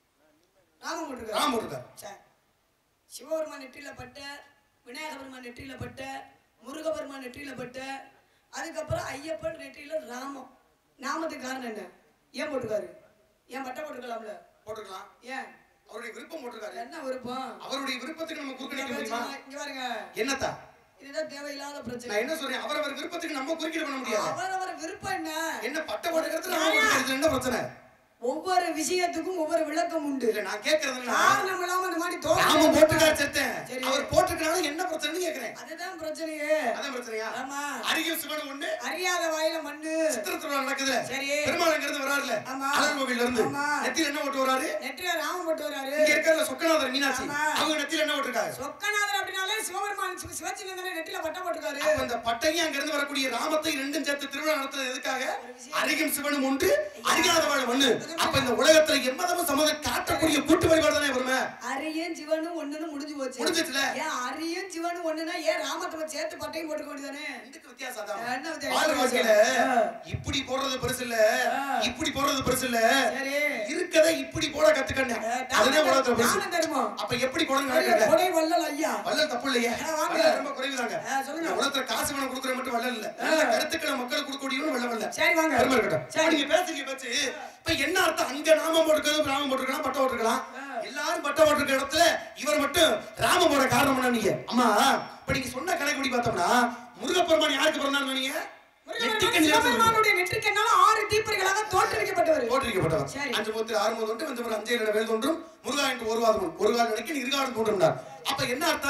ராமன் போட்டிருக்காரு ராம் போட்டுக்கார் சரி. சிவபெருமான் நெற்றியில பட்ட விநாயக பெருமான் நெற்றியில பட்ட முருகபெருமான் நெற்றியில பட்ட அதுக்கப்புறம் ஐயப்பன் நெற்றியில ராமம் நாமத்துக்கு காரணம் என்ன ஏன் போட்டுக்காரு ஏன் பட்டை போட்டுக்கலாம்ல போட்டுக்கலாம் ஏன் அவருடைய விருப்பம் போட்டிருக்காரு என்ன விருப்பம் அவருடைய விருப்பத்துக்கு நம்ம இங்க குறுக்கணிக்க முடியுமா பாருங்க, இங்க பாருங்க என்னத்தா இதுதான் தேவையில்லாத பிரச்சனை நான் என்ன சொல்றேன் அவரவர் விருப்பத்துக்கு நம்ம குறுக்கிட பண்ண முடியாது அவரவர் விருப்பம் என்ன என்ன பட்ட போட்டுக்கிறது நம்ம குறுக்கிடுறது என்ன பிரச்சனை ஒவ்வொரு விஷயத்துக்கும் ஒவ்வொரு விளக்கம் உண்டு இல்ல நான் கேட்கறது என்னன்னா, காரணம் இல்லாம இந்த மாதிரி ராம தோணும் போட்டுக்கார் செத்தேன் சரி. அவர் போட்டுக்கிறாலும் என்ன பிரச்சனைன்னு கேட்கிறேன் அதுதான் பிரச்சனையே அதான் பிரச்சனையா ஆமா அருகில் சிவன் ஒண்ணு அறியாத வாயில மண்ணு சித்திர திருவிழா நடக்குது சரி. பெருமாள் அங்க இருந்து வராருல ஆமா. அழகர் கோவில்ல இருந்து ஆமா. நெத்தியில என்ன ஓட்டு வராரு நெற்றில ராமன் போட்டு வராரு இங்க இருக்கிற சொக்கநாதர் மீனாட்சி ஆமா. அவங்க நெத்தியில என்ன ஓட்டிருக்காரு சொக்கநாதர் அப்படின்னாலே சிவபெருமான் சிவ- சிவச்சின்னந்தனை நெற்றில பட்டம் போட்டுக்காரு அப்ப இந்த பட்டையும் அங்க இருந்து வரக்கூடிய ராமத்தை ரெண்டும் சேர்த்து திருவிழா நடத்துறது எதுக்காக அருகும் சிவனும் ஒன்று அறியாத வாழ மண்ணு அப்ப இந்த உலகத்துல எம்மதமும் சம்மதம் காட்டக்கூடிய கூட்டு வழிபாடு தானே வருமே அரியன் சிவனும் ஒண்ணுன்னு முடிஞ்சு போச்சு முடிஞ்சிச்சுல ஏன் அரியன் சிவனும் ஒண்ணுனா ஏன் ராமத்தை சேர்த்து பட்டையும் போட்டுக்க வேண்டியதானே ரெண்டுக்கு வித்தியாசம் அதான். என்ன வித்தியாசம்? வாழ்ற வாழ்க்கையில ஆ. இப்படி போடுறது பெருசு இல்ல ஆ. இப்படி போடுறது பெருசு இல்ல சரி இருக்கதை இப்படி போட கத்துக்கணும் அஹ், அதுதான் உலகத்துல பெருசு தானம் தருமம் அப்ப எப்படி போடணும் பெரிய நடக்கல கொடை வள்ளல் ஐயா வள்ளல் தப்பு இல்லையே ஆ, வாங்க. வள்ளல் ரொம்ப குறைவுதாங்க ஆ, சொல்லுங்க. இந்த உலகத்துல காசு பணம் கொடுக்குற மட்டும் வள்ளல் இல்ல நல்ல கருத்துக்களை மக்களுக்கு கொடுக்கக்கூடியவனும் வள்ளல் இல்ல சரி வாங்க பெருமை இருக்கட்டும் சரி. அப்ப நீங்க பேசுறீங்க பேச்சு இப்ப என்ன அர்த்தம் அங்க நாமம் போட்டுக்கிறது ராமம் போட்டுக்கலாம் பட்டம் போட்டுக்கலாம் எல்லாரும் பட்டம் போட்டிருக்க இடத்துல இவர் மட்டும் ராமம் போட காரணம் என்ன நீங்க அம்மா இப்ப நீங்க சொன்ன கணக்குப்படி பார்த்தோம்னா முருகப்பெருமான் யாருக்கு பிறந்தான்னு சொன்னீங்க முருகபெருமான் நெற்றிக்கண் இருக்கு. சிவபெருமானுடைய நெற்றிக்கண்ணால ஆறு தீப்பறிகளாக தோற்றுவிக்கப்பட்டவர் போற்றிருக்கப்பட்டவர் சரி. அஞ்சு மூத்தில் ஆறு மூன்று வந்து அஞ்சு இட வேல் தோன்றும் முருகா என்று ஒரு வாதம் ஒரு கால் நினைக்க இருகாலம் தோன்றும்னார் அப்ப என்ன அர்த்தம்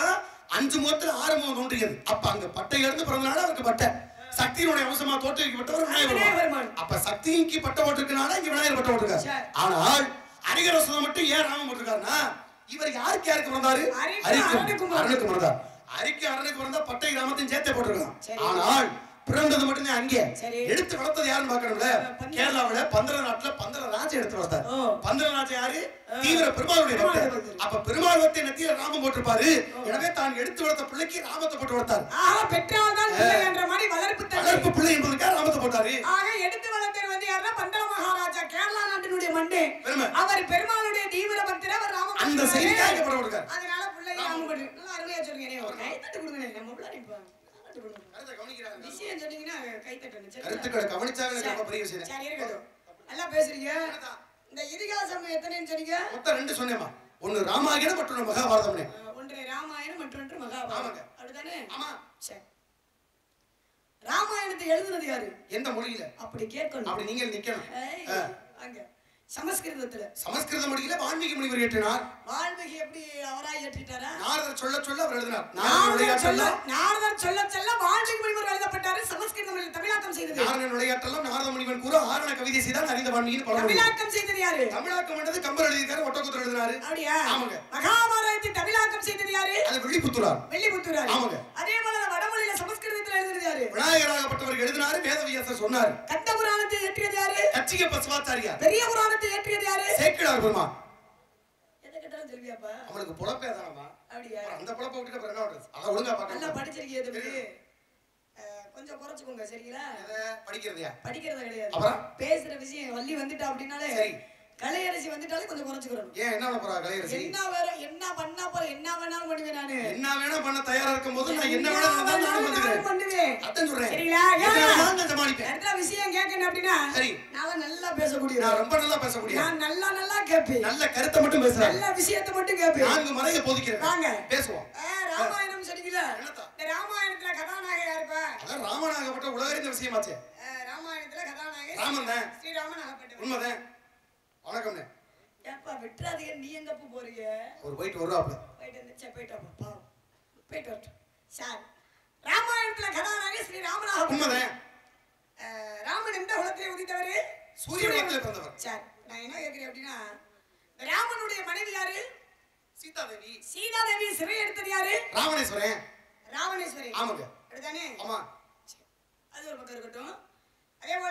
அஞ்சு முகத்துல ஆறு முகம் தோன்றியது அப்ப அங்க பட்டை இருந்து பிறந்தனால அவருக்கு பட்டை சக்தியினுடைய அம்சமா தோற்றுவிக்கப்பட்டவர் விநாயகர் விநாயகர் பெருமான். பெருமான். அப்ப சக்திக்கு பட்டை போட்டிருக்கனால இங்க விநாயகர் பட்டை போட்டிருக்காரு சரி. ஆனால் அரிகரசுதம் மட்டும் ஏன் ராமன் போட்டிருக்காருன்னா இவர் யாருக்கு யாருக்கு பிறந்தாரு அரிக்கு அரிக்கும் அரணுக்கும் பிறந்தார். அரணுக்கு பிறந்தார் அரிக்கு அரணுக்கு பிறந்தா பட்டை கிராமத்தையும் சேர்த்தே போட்டிருக்கலாம் சரி. ஆனால் பிறந்தது மட்டுமே அங்கே சரி. எடுத்து வளர்த்தது யாருன்னு பார்க்கணும்ல பந்தர- கேரளாவுல பந்தர நாட்டுல பந்தர ராஜா எடுத்து வளர்த்தார் ஓ. பந்தர ராஜா யாரு தீவிர பெருமாளுடைய பெருமாளுடைய பக்தர் பக்தர். அப்ப பெருமாள் பக்தி நெத்தியில ராமம் போட்டிருப்பாரு எனவே தான் எடுத்து வளர்த்த பிள்ளைக்கு ராமத்தை போட்டு வளர்த்தார் ஆக பெற்றால்தான் பிள்ளை என்ற மாதிரி வளர்ப்பு தந்தை வளர்ப்பு பிள்ளை என்பதுக்காக ராமத்தை போட்டாரு ஆக எடுத்து வளர்த்தவர் வந்து யாருன்னா பந்தள மகாராஜா கேரளா நாட்டினுடைய மண்ணு பெருமை. அவர் பெருமாளுடைய தீவிர பக்தர் அவர் ராம அந்த பக்தர். செய்திக்காக இங்க போட கொடுக்காரு அதனால பிள்ளை ராம பக்தர். நல்லா அருமையா சொல்றீங்க நீ ஒரு கை தட்டு கொடுங்க நம்ம பிள்ளை இப்ப தட்டு கொடுங்க கருத்தை கவனிக்கிறாங்க. விஷயம் சொன்னீங்கன்னா கை தட்டணும் சரியா? கருத்துக்களை கவனிச்சாங்க எனக்கு ரொம்ப பெரிய விஷயம் சரி இருக்கட்டும் நல்லா பேசுறீங்க இந்த இதிகாசம் எத்தனைன்னு சொன்னீங்க மொத்தம் ரெண்டு சொன்னேமா ஒன்னு ராமாயணம் மற்றொன்னு மகாபாரதம்னே அஹ், ஒன்று ராமாயணம் மற்றொன்று மகாபாரதம் ஆமாங்க. அப்படிதானே ஆமா சரி ராமாயணத்தை எழுதுனது யாரு எந்த மொழியில அப்படி கேட்கணும் அப்படி நீங்கள் நிக்கணும் ஏய், ஆ. அங்க சமஸ்கிருதத்துல சமஸ்கிருத மொழியில வால்மீகி முனிவர் ஏற்றினார் வால்மீகி எப்படி அவரா ஏற்றிட்டாரா நாரதர் சொல்ல சொல்ல அவர் எழுதினார் நாரதர் நாரதர் விளையாட்டல்ல சொல்ல நாரதர் சொல்ல சொல்ல வால்மீகி முனிவர் எழுதப்பட்டாரு சமஸ்கிருத மொழியில் தமிழாக்கம் செய்தது நாரதன் விளையாட்டெல்லாம் நாரத முனிவன் கூற ஆரண கவிதை செய்தான் அறிந்த வால்மீகின்னு பழமொழி தமிழாக்கம் செய்தது யாரு தமிழாக்கம் பண்ணது கம்பர் எழுதியிருக்காரு ஒட்டக்குத்தர் எழுதினாரு அப்படியா ஆமாங்க. மகாபாரதத்தை தமிழாக்கம் செய்தது யாரு அது வெளிப்புத்துறார் வெள்ளிபுத்தூராரு ஆமாங்க. அதே போல வடமொழியில சமஸ்கிருதத்துல எழுதுனது யாரு விநாயகராகப்பட்டவர் எழுதினாரு வேதவியாசர் சொன்னார் கந்த புராணத்தை ஏற்றியது யாரு கச்சிக பசுவாச்சாரியார் பெரிய புராணத்தை ஏற்றியது யாரு சேக்கிழார் பெருமான் எதை கேட்டாலும் சொல்வியாப்பா அவனுக்கு புலப்பே தானமா அப்படியா அந்த புலப்பை விட்டுட்டு அப்புறம் என்ன பண்றது அதை ஒழுங்கா நல்லா பார்க்கணும் படிச்சிருக்கீங்க தம்பி அஹ், கொஞ்சம் குறைச்சுக்கோங்க சரிங்களா எதை படிக்கிறதையா படிக்கிறது கிடையாது அப்புறம்? பேசுற விஷயம் வள்ளி வந்துட்டா அப்படின்னாலே சரி. கலையரசி வந்துட்டாலே கொஞ்சம் குறைச்சுக்கிறோம் ஏன் என்ன பண்ண போறா கலையரசி என்ன வேற என்ன பண்ணா போற என்ன வேணாலும் பண்ணுவேன் நானு என்ன வேணா பண்ண தயாரா இருக்கும் போது நான் என்ன வேணா இருந்தாலும் நானும் வேணாலும் வந்துக்கிறேன் பண்ணுவேன் அதான் சொல்றேன் சரிங்களா என்ன ஏன்? வேணாலும் நான் சமாளிப்பேன் இடத்துல விஷயம் கேட்கணும் அப்படின்னா சரி. நான் நல்லா பேசக்கூடிய நான் ரொம்ப நல்லா பேசக்கூடிய நான் நல்லா நல்லா கேட்பேன் நல்ல கருத்தை மட்டும் பேசுறேன் நல்ல விஷயத்தை மட்டும் கேட்பேன் நான்கு மலையை போதிக்கிறேன் வாங்க. பேசுவோம் ஆ, ராமாயணம் சொன்னீங்களா என்னத்தா? இந்த ராமாயணத்துல கதாநாயகன் யாருப்பா அதான் ராமனாகப்பட்ட உலகறிந்த விஷயமாச்சே ஆ, ராமாயணத்துல கதாநாயகன் ராமன் தான். ஸ்ரீராமன் ஆகப்பட்டவர் உண்மைதான் வணக்கம்ண்ணே ஏப்பா விட்டுறாதீங்க நீ எங்க அப்ப போறீங்க அவர் போயிட்டு வருவாப்ல போயிட்டு வந்து சரி போயிட்டு வாப்பா பாவம் போயிட்டு வரட்டும் சார் ராமாயணத்துல கதாநாயகன் ஸ்ரீராமன் ஆகப்பட்டவர் உண்மைதான் ஆ, ராமன் எந்த குலத்திலே உதித்தவர் சூரிய குலத்திலே பிறந்தவர். சார் நான் என்ன கேட்கிறேன் அப்படின்னா இந்த ராமனுடைய மனைவி யாரு சீதாதேவி சீதாதேவி சிறை எடுத்தது யாரு ராவணேஸ்வரன் ராவணேஸ்வரி ஆமாங்க அப்படிதானே ஆமா அது ஒரு பக்கம் இருக்கட்டும் அதே போல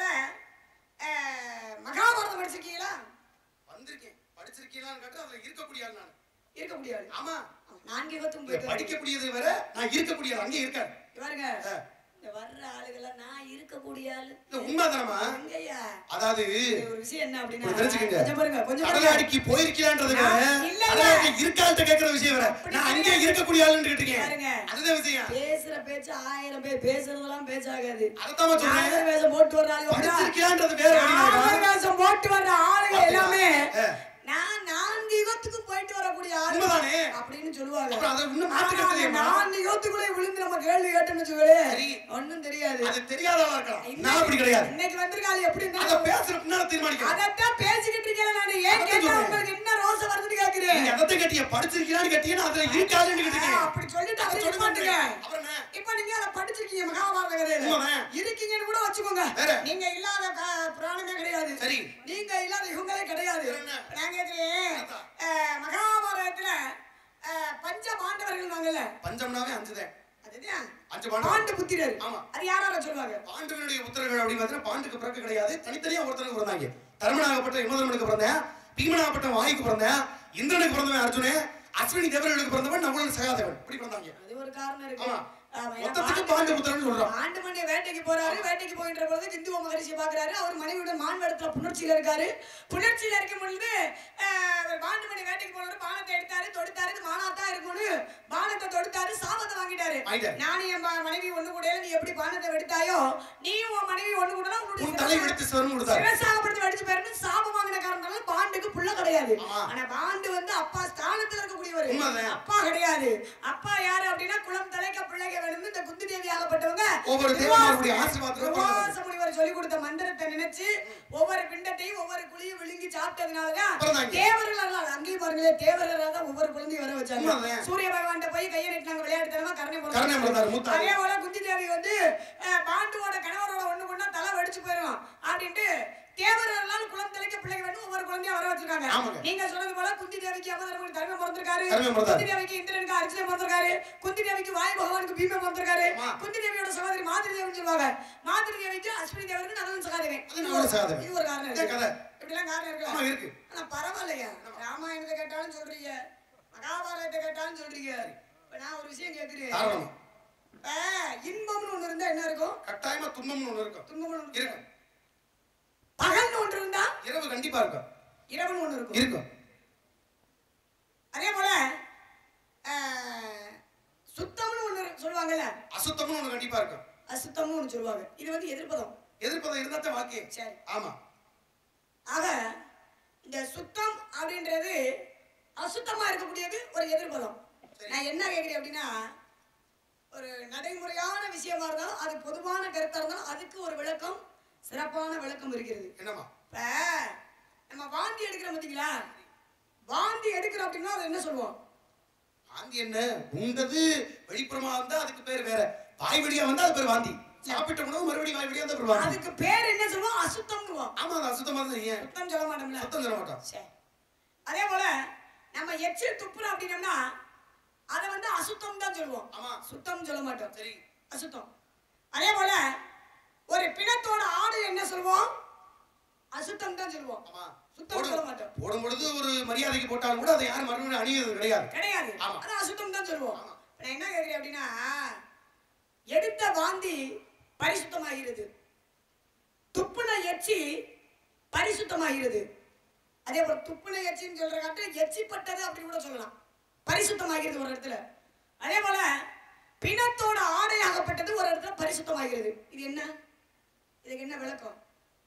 அஹ், மகாபாரதம் படிச்சிருக்கீங்களா வந்திருக்கேன் படிச்சிருக்கீங்களான்னு கேட்டா அதுல இருக்கக்கூடிய ஆள் நான் இருக்க முடியாது ஆமா நான்கு யுகத்தும் இந்த போயிட்டு வரணும். படிக்கக்கூடியது வேற நான் இருக்கக்கூடிய ஆள் அங்கே இருக்காரு இங்க பாருங்க ஆ. இந்த வர்ற ஆளுகெல்லாம் நான் இருக்கக்கூடிய ஆளு இல்ல உண்மைதானமா எங்கய்யா அதாவது இது ஒரு விஷயம் என்ன அப்படின்னா கொஞ்சம் தெரிஞ்சுக்கங்க. கொஞ்சம் பாருங்க கொஞ்சம் பாருங்க. கடலாடிக்கு போயிருக்கலான்றது வேற நான் இல்ல, இல்ல. கடலாடி இருக்காள்கிட்ட கேட்கிற விஷயம் வேற அப்படி நான் அங்கே கிடையாது. இருக்கக்கூடிய ஆளுன்னு கேட்டீங்க பாருங்க. அதுதான் விஷயம் பேசுற பேச்சு ஆயிரம் பேர் பேசுறதெல்லாம் பேச்சாகாது அதைத்தான் சொல்றேன் நாகர் வேஷம் போட்டு வர்ற ஆளுங்க வந்தா, படிச்சிருக்கியான்றது வேற நாகர் வழினாக்கா, வேஷம் போட்டு வர்ற ஆளுங்க அப்படியா? எல்லாமே ஆ. நான் நான்கு யுகத்துக்கு போயிட்டு வரக்கூடிய ஆளு உண்மைதானே? அப்படின்னு சொல்லுவாங்க அப்புறம் அதை இன்னும் ஆனா, மாத்துக்க தெரியுமா? நான்கு யுகத்துக்குள்ளே விழுந்து நம்ம கேள்வி கேட்டோம்னு வச்சுக்கோங்களேன், சரி. ஒண்ணும் தெரியாது அது தெரியாத ஆளா இருக்கலாம் நான் அப்படி கிடையாது இன்னைக்கு வந்திருக்காள் எப்படி அத இருந்தாலும் பேசுற பின்னால தீர்மானிக்கலாம் அதத்தான் பேசிக்கிட்டு இருக்கேன் நானு ஏன் அதான் கேட்டா சொல்றேன். உங்களுக்கு என்ன ரோசம் வருதுன்னு கேக்குறேன் நீங்க எதை கேட்டீங்க படிச்சிருக்கீங்களான்னு கேட்டீங்கன்னா அதுல இருக்காதுன்னு ஆ, கேட்டீங்க அப்படி சொல்லிட்டு அதை அப்படி சொல்ல மாட்டுங்க மாட்டேங்க. அப்புறம் என்ன? இப்ப நீங்க அதை படிச்சிருக்கீங்க மகாபாரத கதையில உண்மைதான். இருக்கீங்கன்னு கூட வச்சுக்கோங்க வேற? நீங்க இல்லாத க- புராணமே கிடையாது சரி. நீங்க இல்லாத யுகங்களே கிடையாது வேற என்ன? நான் கேக்குறேன் அதான். அஹ், மகாபாரதத்துல அஹ், பஞ்ச பாண்டவர்கள் வாங்கல பஞ்சம்னாவே அஞ்சுதான் அதுதான் அஞ்சு பாண்டவர். பாண்டு புத்திரர் ஆமா. அது யாரால சொல்லுவாங்க பாண்டுகளுடைய புத்திரர்கள் அப்படின்னு பார்த்தீங்கன்னா பாண்டுக்கு பிறகு கிடையாது தனித்தனியா ஒருத்தனுக்கு பிறந்தாங்க தர்மனாகப்பட்ட யமதர்மனுக்கு பிறந்தேன் பீமனாகப்பட்ட வாய்க்கு பிறந்தேன் இந்திரனுக்கு பிறந்தவன் அர்ஜுனன் அஸ்வினி தேவர்களுக்கு பிறந்தவன் நகுலன் சகாதேவன் இப்படி பிறந்தாங்க அது ஒரு காரணம் இருக்கு ஆமா. ஆமா, ஏன்னா மொத்தத்துக்கு பாண்டு- பாண்டு புத்திரன் சொல்றான் ஆண்டு மணி வேட்டைக்கு போறாரு வேட்டைக்கு போகின்ற பொழுது கிந்துவ மகரிஷி பாக்குறாரு அவர் மனைவியுடன் மான் வேடத்துல புணர்ச்சியில இருக்காரு புணர்ச்சியில இருக்கும் பொழுது ஆஹ், அவர் பாண்டுமணி வேட்டைக்கு போனாரு பானத்தை எடுத்தாரு தொடுத்தாரு இது மானாத்தா இருக்கும்னு பானத்தை தொடுத்தாரு சாபத்தை வாங்கிட்டாரு வாங்கிட்டாரு. நானும் என் ம- மனைவி ஒண்ணு கூட நீ எப்படி பானத்தை வெடுத்தாயோ நீயும் உன் மனைவி ஒண்ணு கூட உன் தலை வெடித்து சிவன் கொடுத்தாரு சிவசாகப்படுத்தி வெடிச்சு போயிருன்னு சாபம் வாங்கின காரணத்தால பாண்டுக்கு புள்ள கிடையாது ஆமா. ஆனா பாண்டு வந்து அப்பா ஸ்தானத்துல இருக்கக்கூடியவர் உண்மைதான். அப்பா கிடையாது அப்பா யாரு அப்படின்னா குலம் தலைக்க பிள்ளைங்க வேணும்னு இந்த குந்தி தேவி ஆகப்பட்டவங்க ஒவ்வொரு தேவமாருடைய ஆசீர்வாதத்துல பிறந்தது. துர்வாச முனிவர் சொல்லி கொடுத்த மந்திரத்தை நினைச்சு ஒவ்வொரு பிண்டத்தையும் ஒவ்வொரு குழியும் விழுங்கி சாப்பிட்டதுனாலதான் பிறந்தாங்க. தேவர்கள் எல்லாம் அங்கேயும் பாருங்களே தேவர்களால் தான் ஒவ்வொரு குழந்தையும் வர வச்சாங்க உண்மைதான். சூரிய பகவான் போய் கையை நீட்டினாங்க விளையாட்டுத்தனமா கருணை கருணை பிறந்தாரு, மூத்தாரு. அதே போல குந்தி தேவி வந்து அஹ், பாண்டுவோட கணவரோட ஒண்ணு கொண்டா தலை வெடிச்சு போயிடும் அப்படின்ட்டு தேவர்களால் குளம் தெளிக்க பிள்ளைங்க வேணும் ஒவ்வொரு குழந்தையும் வர வச்சிருக்காங்க ஆமாங்க. நீங்க சொன்னது போல குந்தி தேவிக்கு யமதர்மன் தர்ம பிறந்திருக்காரு தர்மம் பிறந்தாரு. குந்தி தேவிக்கு இந்திரனுக்கு அர்ஜுனன் பிறந்திருக்காரு குந்தி தேவிக்கு வாயு பகவானுக்கு பீமன் பிறந்திருக்காரு ஆமா. குந்தி தேவியோட சகோதரி மாதிரி தேவின்னு சொல்லுவாங்க மாதிரி தேவிக்கு அஸ்வினி தேவருக்கு நலன் சகாதேவன் அது நல்ல சகாதேவன். இது ஒரு காரணம் இதே இருக்கு கதை. இப்படிலாம் காரணம் ஆமா, இருக்கு இருக்கு. ஆனா பரவாயில்லையா ராமாயணத்தை கேட்டாலும் சொல்றீங்க மகாபாரதத்தை கேட்டாலும் சொல்றீங்க இப்ப நான் ஒரு விஷயம் கேக்குறேன் காரணம் இப்ப இன்பம்னு ஒண்ணு இருந்தா என்ன இருக்கும் கட்டாயமா துன்பம்னு ஒண்ணு இருக்கும் துன்பம்னு ஒண்ணு இருக்கும் பகல்னு ஒன்று இருந்தா இரவு கண்டிப்பா இருக்கும் இரவுன்னு ஒண்ணு இருக்கும் இருக்கும் அதே போல அஹ், சுத்தம்னு ஒண்ணு சொல்லுவாங்கல்ல அசுத்தம்னு ஒண்ணு கண்டிப்பா இருக்கும் அசுத்தம்னு ஒண்ணு சொல்லுவாங்க இது வந்து எதிர்ப்பதம் எதிர்ப்பதை இருந்தா தான் வாழ்க்கை சரி ஆமா ஆக இந்த சுத்தம் அப்படின்றது அசுத்தமா இருக்கக்கூடியது ஒரு எதிர்ப்பதம் சரி. நான் என்ன கேட்கிறேன் அப்படின்னா ஒரு நடைமுறையான விஷயமா இருந்தாலும் அது பொதுவான கருத்தா இருந்தாலும் அதுக்கு ஒரு விளக்கம் சிறப்பான விளக்கம் இருக்கிறது என்னமா இப்ப நம்ம வாந்தி எடுக்கிறோம் பார்த்தீங்களா வாந்தி எடுக்கிறோம் அப்படின்னா அது என்ன சொல்லுவோம் வாந்தி என்ன உண்டது வெளிப்புறமா இருந்தா அதுக்கு பேர் வேற வாய் வழியா வந்தா அது பேர் வாந்தி சாப்பிட்ட உணவு மறுபடியும் வாய் வழியா வந்தா பேர் வாந்தி அதுக்கு பேர் என்ன சொல்லுவோம் அசுத்தம்னுவோம் ஆமா அது அசுத்தமா தான் ஏன் சுத்தம் சொல்ல மாட்டோம்ல சத்தம் சொல்ல மாட்டோம் சரி அதே போல நம்ம எச்சில் துப்புறோம் அப்படின்னம்னா அதை வந்து அசுத்தம் தான் சொல்லுவோம் ஆமா சுத்தம் சொல்ல மாட்டோம் சரி அசுத்தம் அதே போல ஒரு பிணத்தோட ஆடு என்ன சொல்லுவோம் அசுத்தம் தான் சொல்லுவோம் ஆமா சுத்தம் சொல்ல போடும் மாட்டோம் போடும் பொழுது ஒரு மரியாதைக்கு போட்டாலும் கூட அதை யாரும் மறுபடியும் அணிவது கிடையாது கிடையாது ஆமா. அது அசுத்தம் தான் சொல்லுவோம் ஆமா. இப்ப நான் என்ன கேக்குறேன் அப்படின்னா எடுத்த வாந்தி பரிசுத்தமாகிறது துப்புன எச்சி பரிசுத்தமாகிறது அதே போல துப்புன எச்சின்னு சொல்ற காட்டு எச்சிப்பட்டது அப்படின்னு கூட சொல்லலாம் பரிசுத்தமாகிறது ஒரு இடத்துல அதே போல பிணத்தோட ஆடையாகப்பட்டது ஒரு இடத்துல பரிசுத்தமாகிறது இது என்ன இதுக்கு என்ன விளக்கம்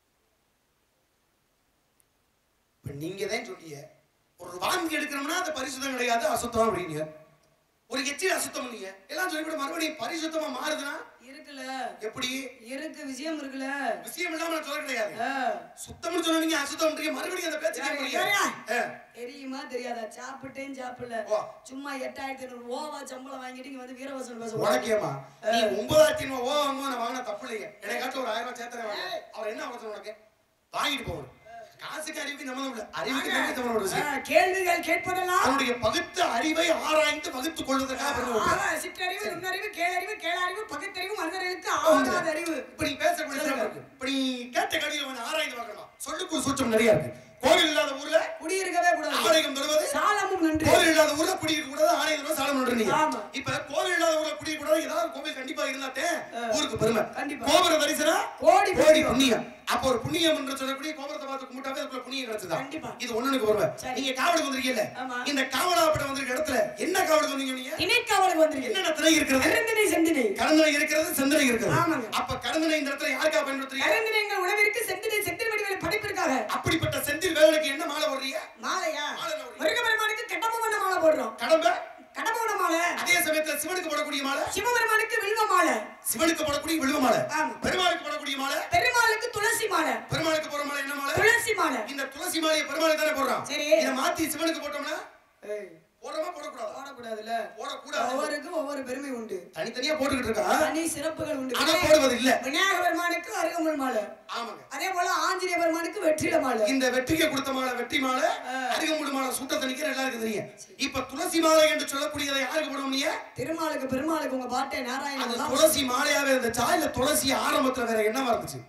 இப்ப நீங்க தான் சொன்னீங்க ஒரு வாந்தி எடுக்கிறோம்னா அது பரிசுத்தம் கிடையாது அசுத்தம் அப்படிங்க ஒரு எச்சில் அசுத்தம் நீங்க எல்லாம் சொல்லி கூட மறுபடியும் பரிசுத்தமா மாறுதுன்னா இருக்குல்ல எப்படி இருக்கு விஷயம் இருக்குல்ல விஷயம் இல்லாம நான் சொல்ல கிடையாது ஆ. சுத்தம்னு சொன்னீங்க அசுத்தம்ன்றீங்க மறுபடியும் அந்த பேச்சு யாரு, கேட்கறீங்க யாரா? ஆ. தெரியுமா தெரியாதா சாப்பிட்டேன் சாப்பிடல ஓ. சும்மா எட்டாயிரத்தி ஐநூறு ஓவா சம்பளம் வாங்கிட்டு இங்க வந்து வீரவசனம் பேச உனக்கேமா நீ ஒன்பதாயிரத்தி ஐநூறு ஓ வாங்குவோம் நான் வாங்கின தப்பு இல்லைங்க எனக்கு ஒரு ஆயிரம் ரூபாய் சேர்த்தர வாங்க அவர் என்ன அவசரம் உனக்கு வாங்கிட்டு போகணும் காசுக்கு அறிவுக்கு சம்மந்தம் இல்லை அறிவுக்கு நன்றி சம்மந்தம் ஒரு விஷயம் ஆ, கேள்விகள் கேட்பதெல்லாம் அவனுடைய பகுத்த அறிவை ஆராய்ந்து வகுத்துக் கொள்வதற்காக பிறந்த ஒரு ஆக, சிற்றறிவு நுண்ணறிவு கேளறிவு கேளறிவு பகுத்தறிவு மனிதர்களுக்கு ஆகாத அறிவு இப்ப நீ பேசக்கூடிய சிறப்பு இருக்கு இப்ப நீ கேட்ட கடிதம் கொஞ்சம் ஆராய்ந்து பார்க்கணும் சொல்லுக்கு சூச்சம் நிறைய இருக்கு கோவில் இல்லாத ஊர்ல குடியிருக்கவே கூடாது ஆலயம் தருவது சாலமும் நன்று கோவில் இல்லாத ஊர்ல குடியிருக்க கூடாது ஆலயம் தருவது சாலம் நன்றீங்க ஆமா. இப்ப கோவில் இல்லாத ஊர்ல குடியிருக்க கூடாது ஏதாவது ஒரு கோவில் கண்டிப்பா இருந்தாத்தே ஊருக்கு பெருமை கண்டிப்பா. கோபுர தரிசனம் கோடி கோடி புண்ணியம் அப்ப ஒரு புண்ணியம் என்று சொல்லக்கூடிய கோபுரத்தை பார்த்து கும்பிட்டாவே அதுக்குள்ள புண்ணியம் கிடைச்சதா கண்டிப்பா. இது ஒண்ணுக்கு வருவ சரி. நீங்க காவலுக்கு வந்திருக்கீங்கல்ல ஆமா. இந்த காவலாப்பட்ட வந்திருக்க இடத்துல என்ன காவலுக்கு வந்தீங்க நீங்க திணைக்காவலுக்கு வந்திருக்கு என்னென்ன திணை இருக்கிறது கருந்தினை செந்தினை கடந்தனை இருக்கிறது செந்தனை இருக்கிறது ஆமாங்க. அப்ப கடந்தனை இந்த இடத்துல யாருக்கா பயன்படுத்துறீங்க கருந்தினைங்கள் உணவிற்கு செந்தினை செந்தில் வடிவேலை படைப்பிற்காக அப்படிப்பட்ட செந்தில் வேலைக்கு என்ன மாலை போடுறீங்க மாலையா மாலை என்ன போடுறீங்க? முருகபெருமானுக்கு கடம்பவண்ண மாலை போடுறோம் கடம்ப கடம்பவண்ண மாலை அதே சமயத்துல சிவனுக்கு போடக்கூடிய மாலை சிவபெருமானுக்கு வில்வ மாலை சிவனுக்கு போடக்கூடிய விழுவ மாலை ஆமா. பெருமாளுக்கு போடக்கூடிய மாலை பெருமாளுக்கு துளசி மாலை பெருமாளுக்கு போற மாலை என்ன மாலை துளசி மாலை இந்த துளசி மாலையை பெருமாளுக்கு தானே போடுறான் சரி. இதை மாத்தி சிவனுக்கு போட்டோம்னா போடுறோமா போடக்கூடாது போடக்கூடாதுல்ல போடக்கூடாது ஒவ்வொருக்கும் ஒவ்வொரு பெருமை உண்டு தனித்தனியா போட்டுக்கிட்டு இருக்கான் தனி சிறப்புகள் உண்டு ஆனா போடுவது இல்ல விநாயக பெருமானுக்கு அருகம்புல் மாலை ஆமாங்க அதே போல ஆஞ்சநேய பெருமானுக்கு வெற்றில மாலை இந்த வெற்றிக்கு கொடுத்த மாலை வெற்றி மாலை அருகம்புல் மாலை சூட்ட தணிக்கிற எல்லாருக்கும் தெரியும் இப்ப துளசி மாலை என்று சொல்லக்கூடியதை யாருக்கு போடுவோம் நீங்க திருமாலுக்கு பெருமாளுக்கு உங்க பாட்டை நாராயண அந்த மகா- துளசி மாலையாவே இருந்துச்சா இல்ல துளசி ஆரம்பத்துல வேற என்னவா இருந்துச்சு